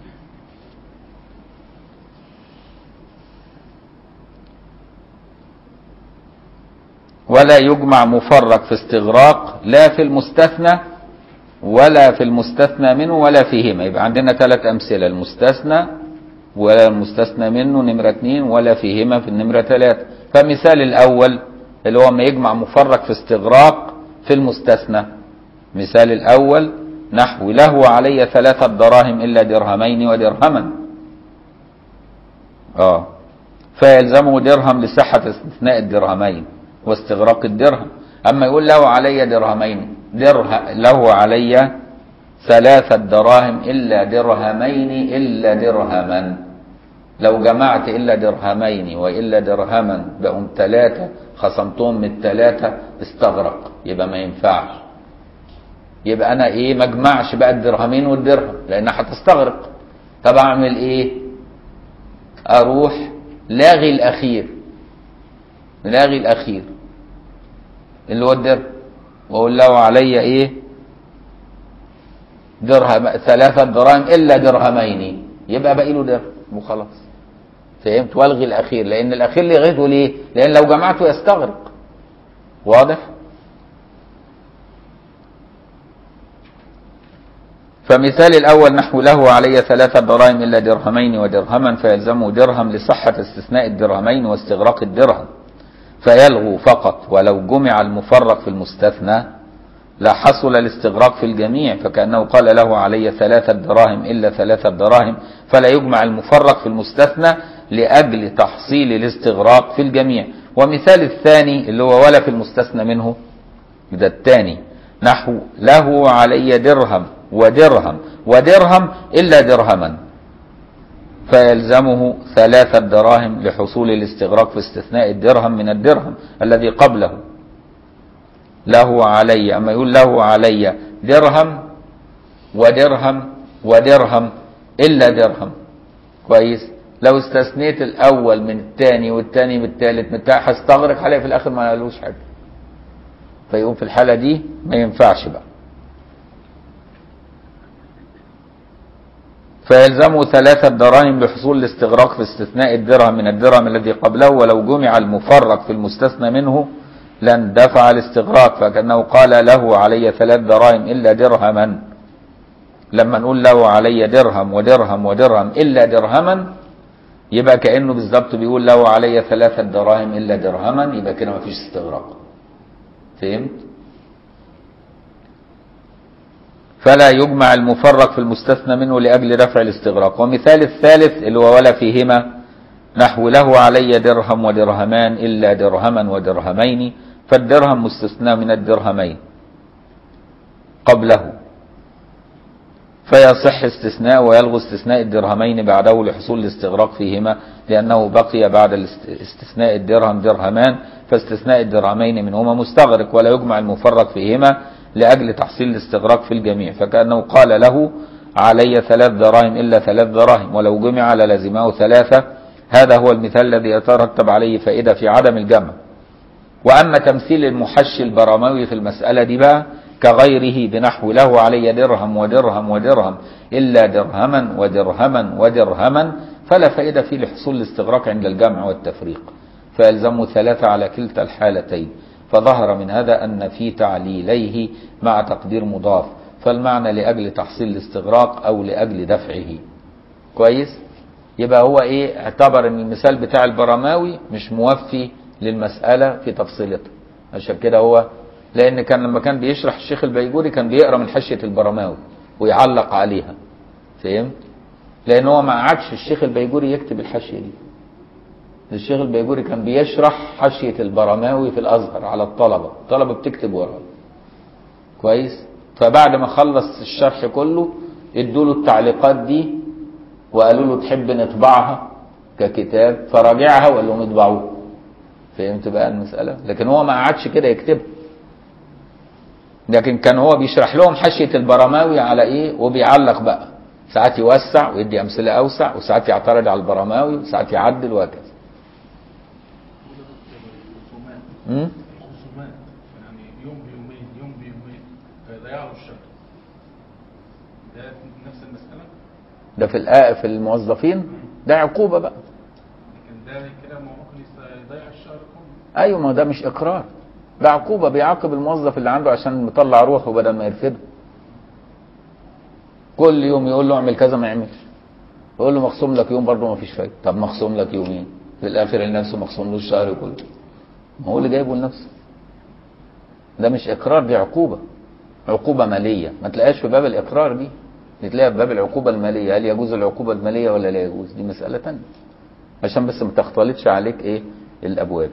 ولا يجمع مفرق في استغراق لا في المستثنى ولا في المستثنى منه ولا فيهما يبقى عندنا ثلاث امثله المستثنى ولا المستثنى منه نمرة اتنين ولا فيهما في النمرة ثلاثة فمثال الأول اللي هو ما يجمع مفرق في استغراق في المستثنى مثال الأول نحو له علي ثلاثة دراهم إلا درهمين ودرهما آه فيلزمه درهم لصحة استثناء الدرهمين واستغراق الدرهم أما يقول له علي درهمين درهم له علي ثلاثة دراهم إلا درهمين إلا درهما لو جمعت إلا درهمين وإلا درهما بقوا ثلاثة خصمتهم من الثلاثة استغرق يبقى ما ينفعش يبقى أنا إيه ما اجمعش بقى الدرهمين والدرهم لأنها هتستغرق طب أعمل إيه؟ أروح لاغي الأخير لاغي الأخير اللي هو الدرهم وأقول له علي إيه؟ درهم ثلاثة دراهم إلا درهمين يبقى باقي له درهم وخلاص فهمت والغي الأخير لأن الأخير لغيته ليه؟ لأن لو جمعته يستغرق واضح؟ فمثال الأول نحو له علي ثلاثة دراهم إلا درهمين ودرهما فيلزمه درهم لصحة استثناء الدرهمين واستغراق الدرهم فيلغو فقط ولو جمع المفرق في المستثنى لحصل الاستغراق في الجميع فكأنه قال له علي ثلاثة دراهم إلا ثلاثة دراهم فلا يجمع المفرق في المستثنى لأجل تحصيل الاستغراق في الجميع ومثال الثاني اللي هو ولا في المستثنى منه ده الثاني نحو له علي درهم ودرهم ودرهم إلا درهما فيلزمه ثلاثة دراهم لحصول الاستغراق في استثناء الدرهم من الدرهم الذي قبله له علي أما يقول له علي درهم ودرهم ودرهم إلا درهم كويس لو استثنيت الأول من الثاني والثاني من الثالث من التالت هستغرق عليه في الآخر ما قالوش حاجة فيقوم في الحالة دي ما ينفعش بقى فيلزمه ثلاثة دراهم لحصول الاستغراق في استثناء الدرهم من الدرهم الذي قبله ولو جمع المفرق في المستثنى منه لن دفع الاستغراق فكأنه قال له علي ثلاث دراهم إلا درهما لما نقول له علي درهم ودرهم ودرهم إلا درهما يبقى كأنه بالظبط بيقول له علي ثلاثة دراهم إلا درهما يبقى كده مفيش استغراق فهمت؟ فلا يجمع المفرق في المستثنى منه لأجل رفع الاستغراق ومثال الثالث اللي هو ولا فيهما نحو له علي درهم ودرهمان إلا درهما ودرهمين فالدرهم مستثنى من الدرهمين قبله فيصح استثناء ويلغو استثناء الدرهمين بعده لحصول الاستغراق فيهما لأنه بقي بعد استثناء الدرهم درهمان فاستثناء الدرهمين منهما مستغرق ولا يجمع المفرق فيهما لأجل تحصيل الاستغراق في الجميع فكأنه قال له علي ثلاث دراهم إلا ثلاث دراهم ولو جمع للزمه ثلاثة هذا هو المثال الذي يترتب عليه فائدة في عدم الجمع وأما تمثيل المحشي البرموي في المسألة دي بقى كغيره بنحو له علي درهم ودرهم ودرهم إلا درهما ودرهما ودرهما فلا فائدة فيه لحصول الاستغراق عند الجمع والتفريق فيلزمه ثلاثة على كلتا الحالتين فظهر من هذا أن في تعليليه مع تقدير مضاف فالمعنى لأجل تحصيل الاستغراق أو لأجل دفعه كويس يبقى هو إيه اعتبر أن المثال بتاع البرماوي مش موفي للمسألة في تفصيلتها عشان كده هو لأن كان لما كان بيشرح الشيخ البيجوري كان بيقرأ من حشية البرماوي ويعلق عليها فهمت؟ لأن هو ما قعدش الشيخ البيجوري يكتب الحاشية دي الشيخ البيجوري كان بيشرح حاشية البرماوي في الأزهر على الطلبة الطلبة بتكتب وراه كويس فبعد ما خلص الشرح كله ادوا له التعليقات دي وقالوا له تحب نطبعها ككتاب فراجعها وقال لهم اطبعوها فهمت بقى المسألة لكن هو ما قعدش كده يكتبها لكن كان هو بيشرح لهم حاشية البرماوي على ايه وبيعلق بقى ساعات يوسع ويدي امثله اوسع وساعات يعترض على البرماوي وساعات يعدل وهكذا امم خصومات يعني يوم بيومين يوم بيومين فيضيعوا الشهر ده نفس المسألة ده في الآ- في الموظفين ده عقوبة بقى لكن ده كده ما ممكن يس- يضيع الشهر كله ايوه ما ده مش اقرار ده عقوبة بيعاقب الموظف اللي عنده عشان مطلع روحه بدل ما يرفده كل يوم يقول له اعمل كذا ما يعملش يقول له مخصوم لك يوم برضه ما فيش فايدة طب مخصوم لك يومين في الاخر لنفسه مخصوم له الشهر كله ما هو اللي جايبه لنفسه ده مش اقرار دي عقوبة عقوبة مالية ما تلاقيهاش في باب الاقرار دي دي تلاقيها في باب العقوبة المالية هل يجوز العقوبة المالية ولا لا يجوز دي مسألة تانية عشان بس ما تختلطش عليك ايه الابواب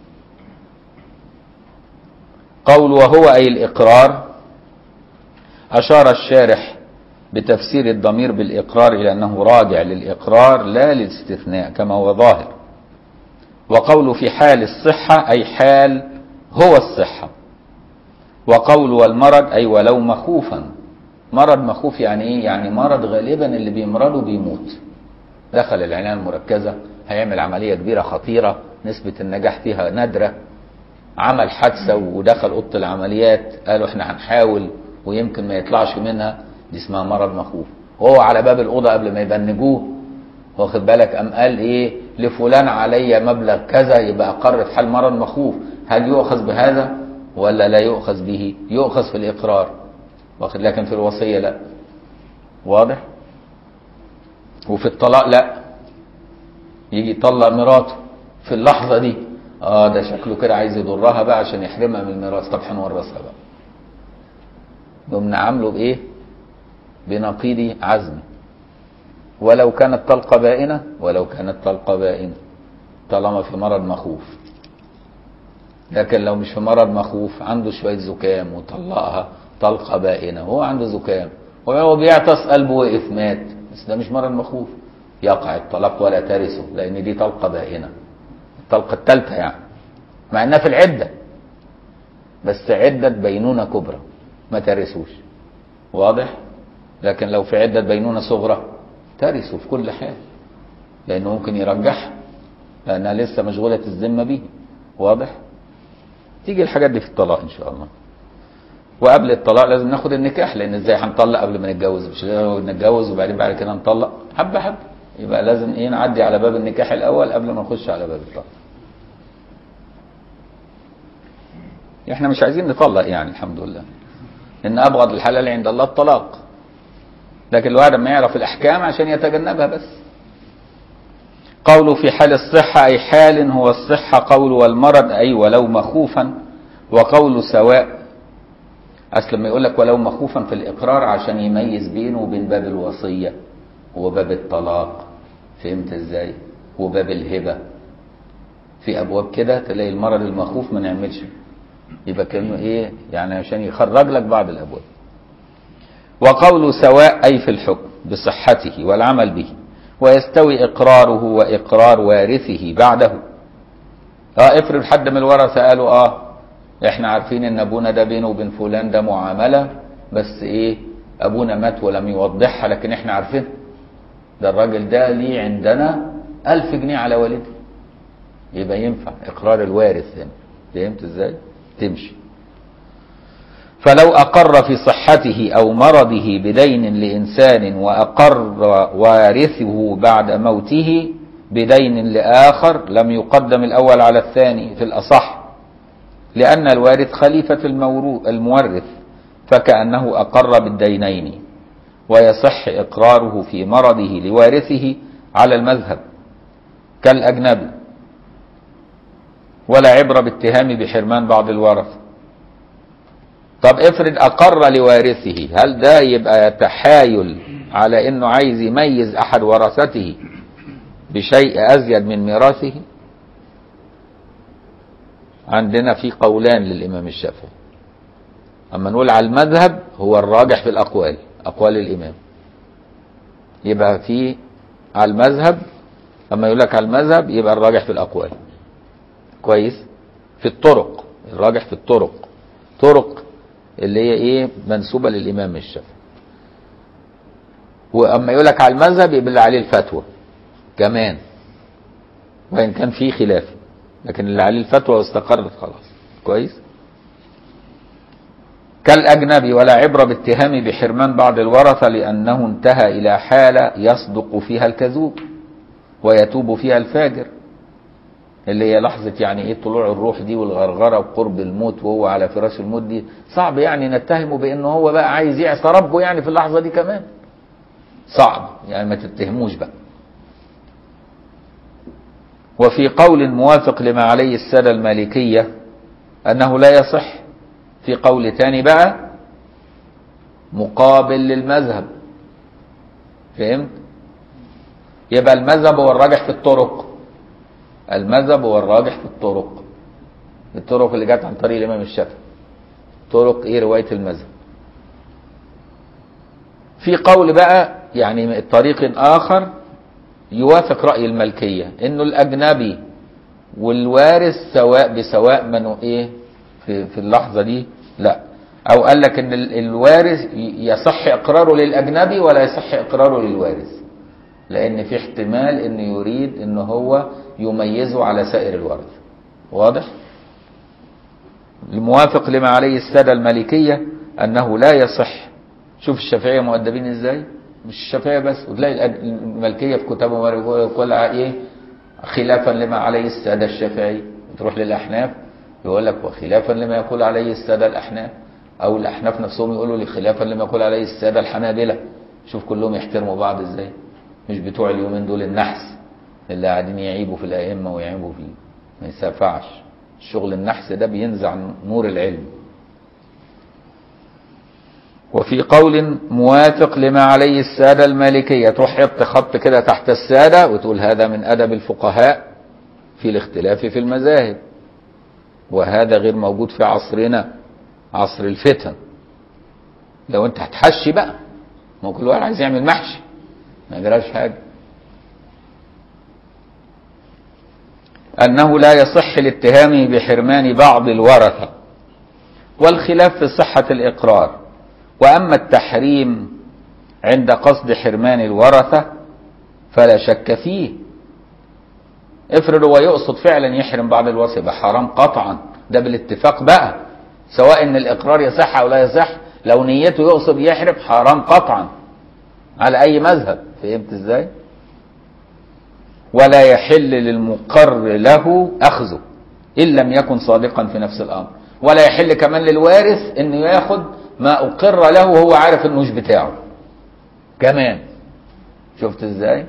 قول وهو أي الإقرار أشار الشارح بتفسير الضمير بالإقرار إلى أنه راجع للإقرار لا للاستثناء كما هو ظاهر وقول في حال الصحة أي حال هو الصحة وقول والمرض أي ولو مخوفا مرض مخوف يعني إيه؟ يعني مرض غالبا اللي بيمرضه بيموت دخل العناية المركزة هيعمل عملية كبيرة خطيرة نسبة النجاح فيها نادرة عمل حادثة ودخل أوضة العمليات قالوا احنا هنحاول ويمكن ما يطلعش منها دي اسمها مرض مخوف وهو على باب الأوضة قبل ما يبنجوه واخد بالك قام قال ايه لفلان علي مبلغ كذا يبقى أقر في حال مرض مخوف هل يؤخذ بهذا ولا لا يؤخذ به يؤخذ في الإقرار واخد لكن في الوصية لا واضح وفي الطلاق لا يجي يطلق مراته في اللحظة دي اه ده شكله كده عايز يضرها بقى عشان يحرمها من الميراث طب هنورثها بقى يقوم نعامله بايه بنقيض عزم ولو كانت طلقة بائنة ولو كانت طلقة بائنة طالما في مرض مخوف لكن لو مش في مرض مخوف عنده شويه زكام وطلقها طلقه بائنه هو عنده زكام وهو بيعطس قلبه وقف مات بس ده مش مرض مخوف يقع الطلاق ولا ترثه لان دي طلقه بائنه الطلقه الثالثه يعني مع انها في العده بس عده بينونه كبرى ما ترثوش واضح لكن لو في عده بينونه صغرى ترثه في كل حال لانه ممكن يرجعها لانها لسه مشغوله الذمه به واضح تيجي الحاجات دي في الطلاق ان شاء الله وقبل الطلاق لازم ناخد النكاح لان ازاي هنطلق قبل ما نتجوز مش نتجوز وبعدين بعد كده نطلق حبه حبه يبقى لازم ايه نعدي على باب النكاح الاول قبل ما نخش على باب الطلاق احنا مش عايزين نطلق يعني الحمد لله ان ابغض الحلال عند الله الطلاق لكن الواحد ما يعرف الاحكام عشان يتجنبها بس قوله في حال الصحة أي حال هو الصحة قول والمرض أي ولو مخوفا وقول سواء أصل ما يقول لك ولو مخوفا في الإقرار عشان يميز بينه وبين باب الوصية وباب الطلاق فهمت إزاي وباب الهبة في أبواب كده تلاقي المرض المخوف ما نعملش يبقى كأنه إيه يعني عشان يخرج لك بعض الأبواب وقول سواء أي في الحكم بصحته والعمل به ويستوي إقراره وإقرار وارثه بعده اه افرض حد من الورثة قالوا اه احنا عارفين ان ابونا ده بينه وبين فلان ده معاملة بس ايه ابونا مات ولم يوضحها لكن احنا عارفين ده الراجل ده ليه عندنا ألف جنيه على والده يبقى ينفع إقرار الوارث هنا فهمت ازاي تمشي فلو أقر في صحته أو مرضه بدين لإنسان وأقر وارثه بعد موته بدين لآخر لم يقدم الأول على الثاني في الأصح لأن الوارث خليفة المورث فكأنه أقر بالدينين ويصح إقراره في مرضه لوارثه على المذهب كالأجنبي ولا عبرة باتهام بحرمان بعض الورثة طب افرض أقر لوارثه هل ده يبقى تحايل على انه عايز يميز احد ورثته بشيء ازيد من ميراثه عندنا في قولان للامام الشافعي اما نقول على المذهب هو الراجح في الاقوال اقوال الامام يبقى في على المذهب اما يقول لك على المذهب يبقى الراجح في الاقوال كويس في الطرق الراجح في الطرق طرق اللي هي ايه منسوبه للامام الشافعي واما يقول لك على المذهب يبقى اللي عليه الفتوى كمان وان كان في خلاف لكن اللي عليه الفتوى واستقرت خلاص كويس كالأجنبي ولا عبرة باتهام بحرمان بعض الورثة لأنه انتهى إلى حالة يصدق فيها الكذوب ويتوب فيها الفاجر اللي هي لحظة يعني ايه طلوع الروح دي والغرغرة وقرب الموت وهو على فراش الموت دي صعب يعني نتهمه بانه هو بقى عايز يعصى ربه يعني في اللحظة دي كمان صعب يعني ما تتهموش بقى وفي قول موافق لما عليه السادة المالكية أنه لا يصح في قول تاني بقى مقابل للمذهب فهمت يبقى المذهب هو الراجح في الطرق المذهب هو الراجح في الطرق الطرق اللي جت عن طريق الامام الشافعي طرق ايه روايه المذهب في قول بقى يعني طريق اخر يوافق راي الملكيه انه الاجنبي والوارث سواء بسواء من ايه في, في اللحظه دي لا او قال لك ان الوارث يصح اقراره للاجنبي ولا يصح اقراره للوارث لان في احتمال انه يريد ان هو يميزه على سائر الورث واضح الموافق لما عليه السادة المالكية أنه لا يصح شوف الشافعية مؤدبين إزاي مش الشافعية بس وتلاقي المالكية في كتابهم يقول إيه خلافا لما عليه السادة الشافعي تروح للأحناف يقول لك وخلافا لما يقول عليه السادة الأحناف أو الأحناف نفسهم يقولوا لي خلافا لما يقول عليه السادة الحنابلة شوف كلهم يحترموا بعض إزاي مش بتوع اليومين دول النحس اللي قاعدين يعيبوا في الأئمة ويعيبوا فيه ما ينفعش الشغل النحس ده بينزع نور العلم وفي قول موافق لما عليه السادة المالكية تروح حط خط كده تحت السادة وتقول هذا من أدب الفقهاء في الاختلاف في المذاهب وهذا غير موجود في عصرنا عصر الفتن لو انت هتحشي بقى ما هو كل واحد عايز يعمل محشي ما يجراش حاجه انه لا يصح الاتهام بحرمان بعض الورثه والخلاف في صحه الاقرار واما التحريم عند قصد حرمان الورثه فلا شك فيه افرض هو يقصد فعلا يحرم بعض الورثه يبقى حرام قطعا ده بالاتفاق بقى سواء ان الاقرار يصح او لا يصح لو نيته يقصد يحرم حرام قطعا على اي مذهب فهمت ازاي ولا يحل للمقر له اخذه ان لم يكن صادقا في نفس الامر ولا يحل كمان للوارث انه ياخد ما اقر له وهو عارف انه مش بتاعه كمان شفت ازاي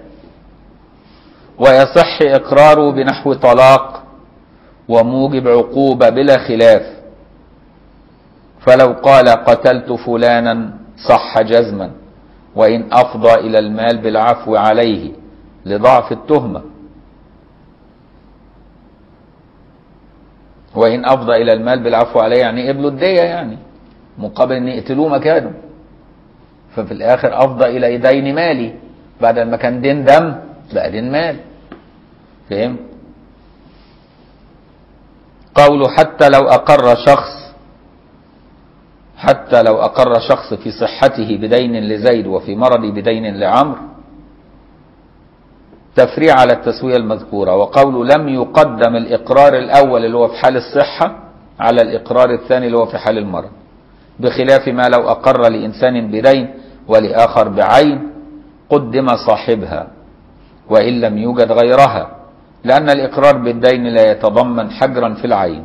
ويصح اقراره بنحو طلاق وموجب عقوبه بلا خلاف فلو قال قتلت فلانا صح جزما وإن أفضى إلى المال بالعفو عليه لضعف التهمة وإن أفضى إلى المال بالعفو عليه يعني قبلوا الدية يعني مقابل أن يقتلوه مكانه ففي الآخر أفضى إلى دين مالي بعد ما كان دين دم بقى دين مال فهمت قوله حتى لو أقر شخص حتى لو أقر شخص في صحته بدين لزيد وفي مرضه بدين لعمرو تفريع على التسوية المذكورة وقوله لم يقدم الإقرار الأول اللي هو في حال الصحة على الإقرار الثاني اللي هو في حال المرض بخلاف ما لو أقر لإنسان بدين ولآخر بعين قدم صاحبها وإن لم يوجد غيرها لأن الإقرار بالدين لا يتضمن حجرا في العين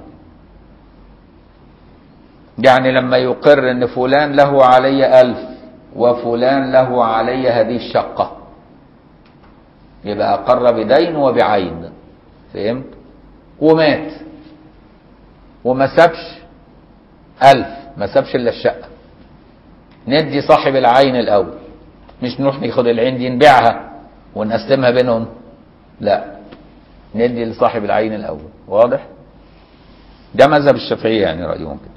يعني لما يقر ان فلان له علي ألف وفلان له علي هذه الشقة يبقى أقر بدين وبعين فهمت ومات وما سابش ألف ما سابش إلا الشقة ندي صاحب العين الأول مش نروح ناخد العين دي نبيعها ونقسمها بينهم لا ندي لصاحب العين الأول واضح ده مذهب الشافعية يعني رأيهم كده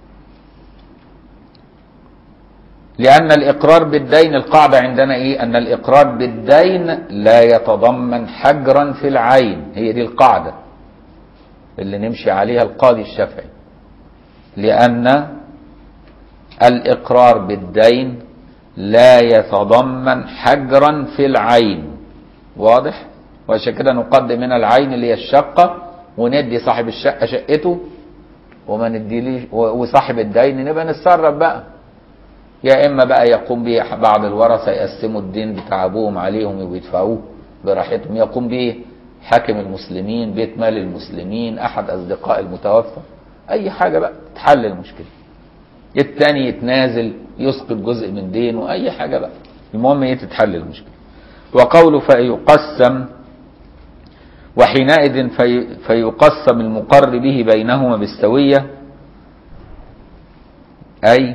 لأن الإقرار بالدين القاعدة عندنا إيه؟ أن الإقرار بالدين لا يتضمن حجرا في العين هي دي القاعدة اللي نمشي عليها القاضي الشافعي لأن الإقرار بالدين لا يتضمن حجرا في العين واضح؟ وعشان كده نقدم من العين اللي هي الشقة وندي صاحب الشقة شقته وما نديليش وصاحب الدين نبقى نتصرف بقى يا اما بقى يقوم به بعض الورثه يقسموا الدين بتاع ابوهم عليهم ويدفعوه براحتهم يقوم به حاكم المسلمين بيت مال المسلمين احد اصدقاء المتوفى اي حاجه بقى تحل المشكله التاني يتنازل يسقط جزء من دينه اي حاجه بقى المهم ايه تتحل المشكله وقوله فيقسم وحينئذ في فيقسم المقر به بينهما بالسويه اي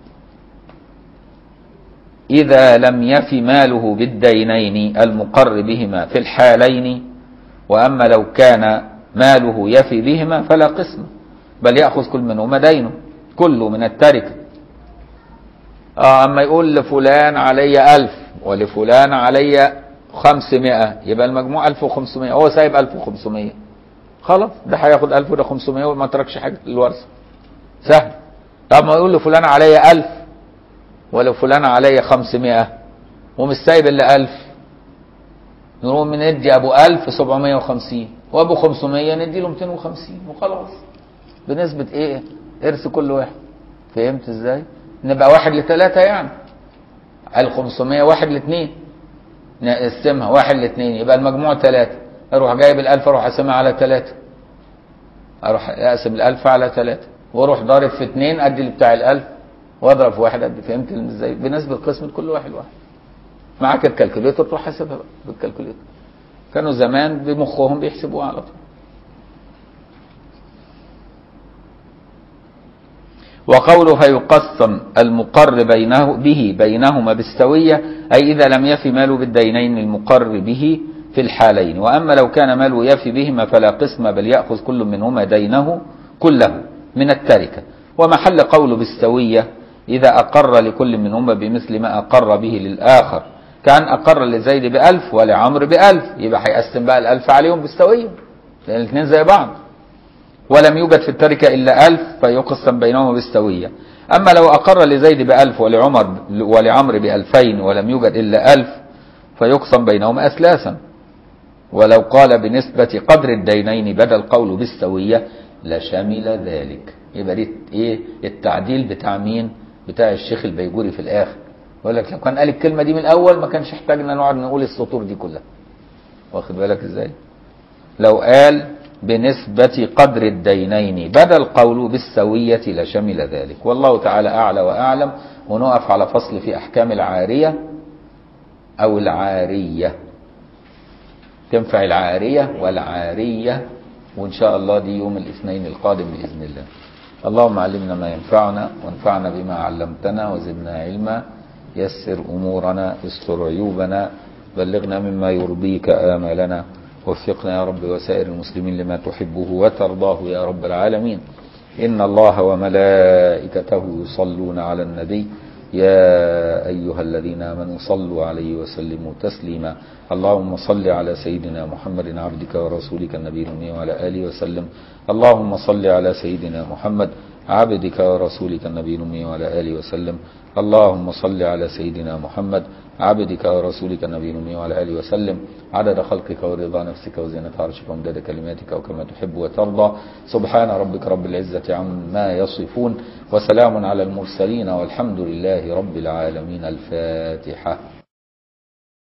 إذا لم يف ماله بالدينين المقر بهما في الحالين وأما لو كان ماله يفي بهما فلا قسم بل يأخذ كل منهما دينه كله من التركة آه أما يقول لفلان علي ألف ولفلان علي خمسمائة يبقى المجموع ألف وخمسمائة هو سايب ألف وخمسمائة خلاص ده هياخد ألف وده خمسمائة وما تركش حاجة للورثة سهل طب ما يقول لفلان علي ألف ولو فلان علي خمسمائة ومش سايب إلا ألف نقوم ندي أبو ألف سبعمائة وخمسين وأبو خمسمائة ندي له ميتين وخمسين وخلاص بنسبة إيه إرث كل واحد فهمت إزاي نبقى واحد لثلاثة يعني الخمسمائة واحد لاثنين نقسمها واحد لاثنين يبقى المجموع ثلاثة أروح جايب الألف أروح أقسمها على ثلاثة أروح أقسم الألف على ثلاثة وأروح ضارب في اثنين أدي بتاع الألف واضرب في واحد قد فهمت ازاي بنسبه قسمه كل واحد واحد معاك الكالكوليتر تروح حاسبها بقى بالكالكوليتر كانوا زمان بمخهم بيحسبوها على طول وقوله فيقسم المقر بينه به بينهما بالسوية أي إذا لم يفي ماله بالدينين المقر به في الحالين وأما لو كان ماله يفي بهما فلا قسم بل يأخذ كل منهما دينه كله من التركة ومحل قوله بالسوية إذا أقر لكل منهما بمثل ما أقر به للآخر كان أقر لزيد بألف ولعمر بألف يبقى هيقسم بقى الألف عليهم بالسوية لأن الاثنين زي بعض ولم يوجد في التركة إلا ألف فيقسم بينهما بالسوية أما لو أقر لزيد بألف ولعمر ولعمر بألفين ولم يوجد إلا ألف فيقسم بينهما أثلاثا ولو قال بنسبة قدر الدينين بدل قوله بالسوية لشمل ذلك يبقى دي ايه التعديل بتاع مين بتاع الشيخ البيجوري في الاخر يقول لك لو كان قال الكلمه دي من الاول ما كانش احتاجنا نقعد نقول السطور دي كلها واخد بالك ازاي لو قال بنسبة قدر الدينين بدل قوله بالسوية لشمل ذلك والله تعالى أعلى وأعلم ونقف على فصل في أحكام العارية أو العارية تنفع العارية والعارية وإن شاء الله دي يوم الاثنين القادم بإذن الله اللهم علمنا ما ينفعنا وانفعنا بما علمتنا وزدنا علما يسر أمورنا استر عيوبنا بلغنا مما يرضيك آمالنا وفقنا يا رب وسائر المسلمين لما تحبه وترضاه يا رب العالمين إن الله وملائكته يصلون على النبي يا أيها الذين آمنوا صلوا عليه وسلموا تسليما اللهم صل على سيدنا محمد عبدك ورسولك النبي الأمي وعلى آله وسلم اللهم صل على سيدنا محمد عبدك ورسولك النبي الأمي وعلى آله وسلم اللهم صل على سيدنا محمد عبدك ورسولك النبي الأمي وعلى آله وسلم عدد خلقك ورضا نفسك وزينة عرشك ومداد كلماتك وكما تحب وترضى سبحان ربك رب العزة عما يصفون وسلام على المرسلين والحمد لله رب العالمين الفاتحة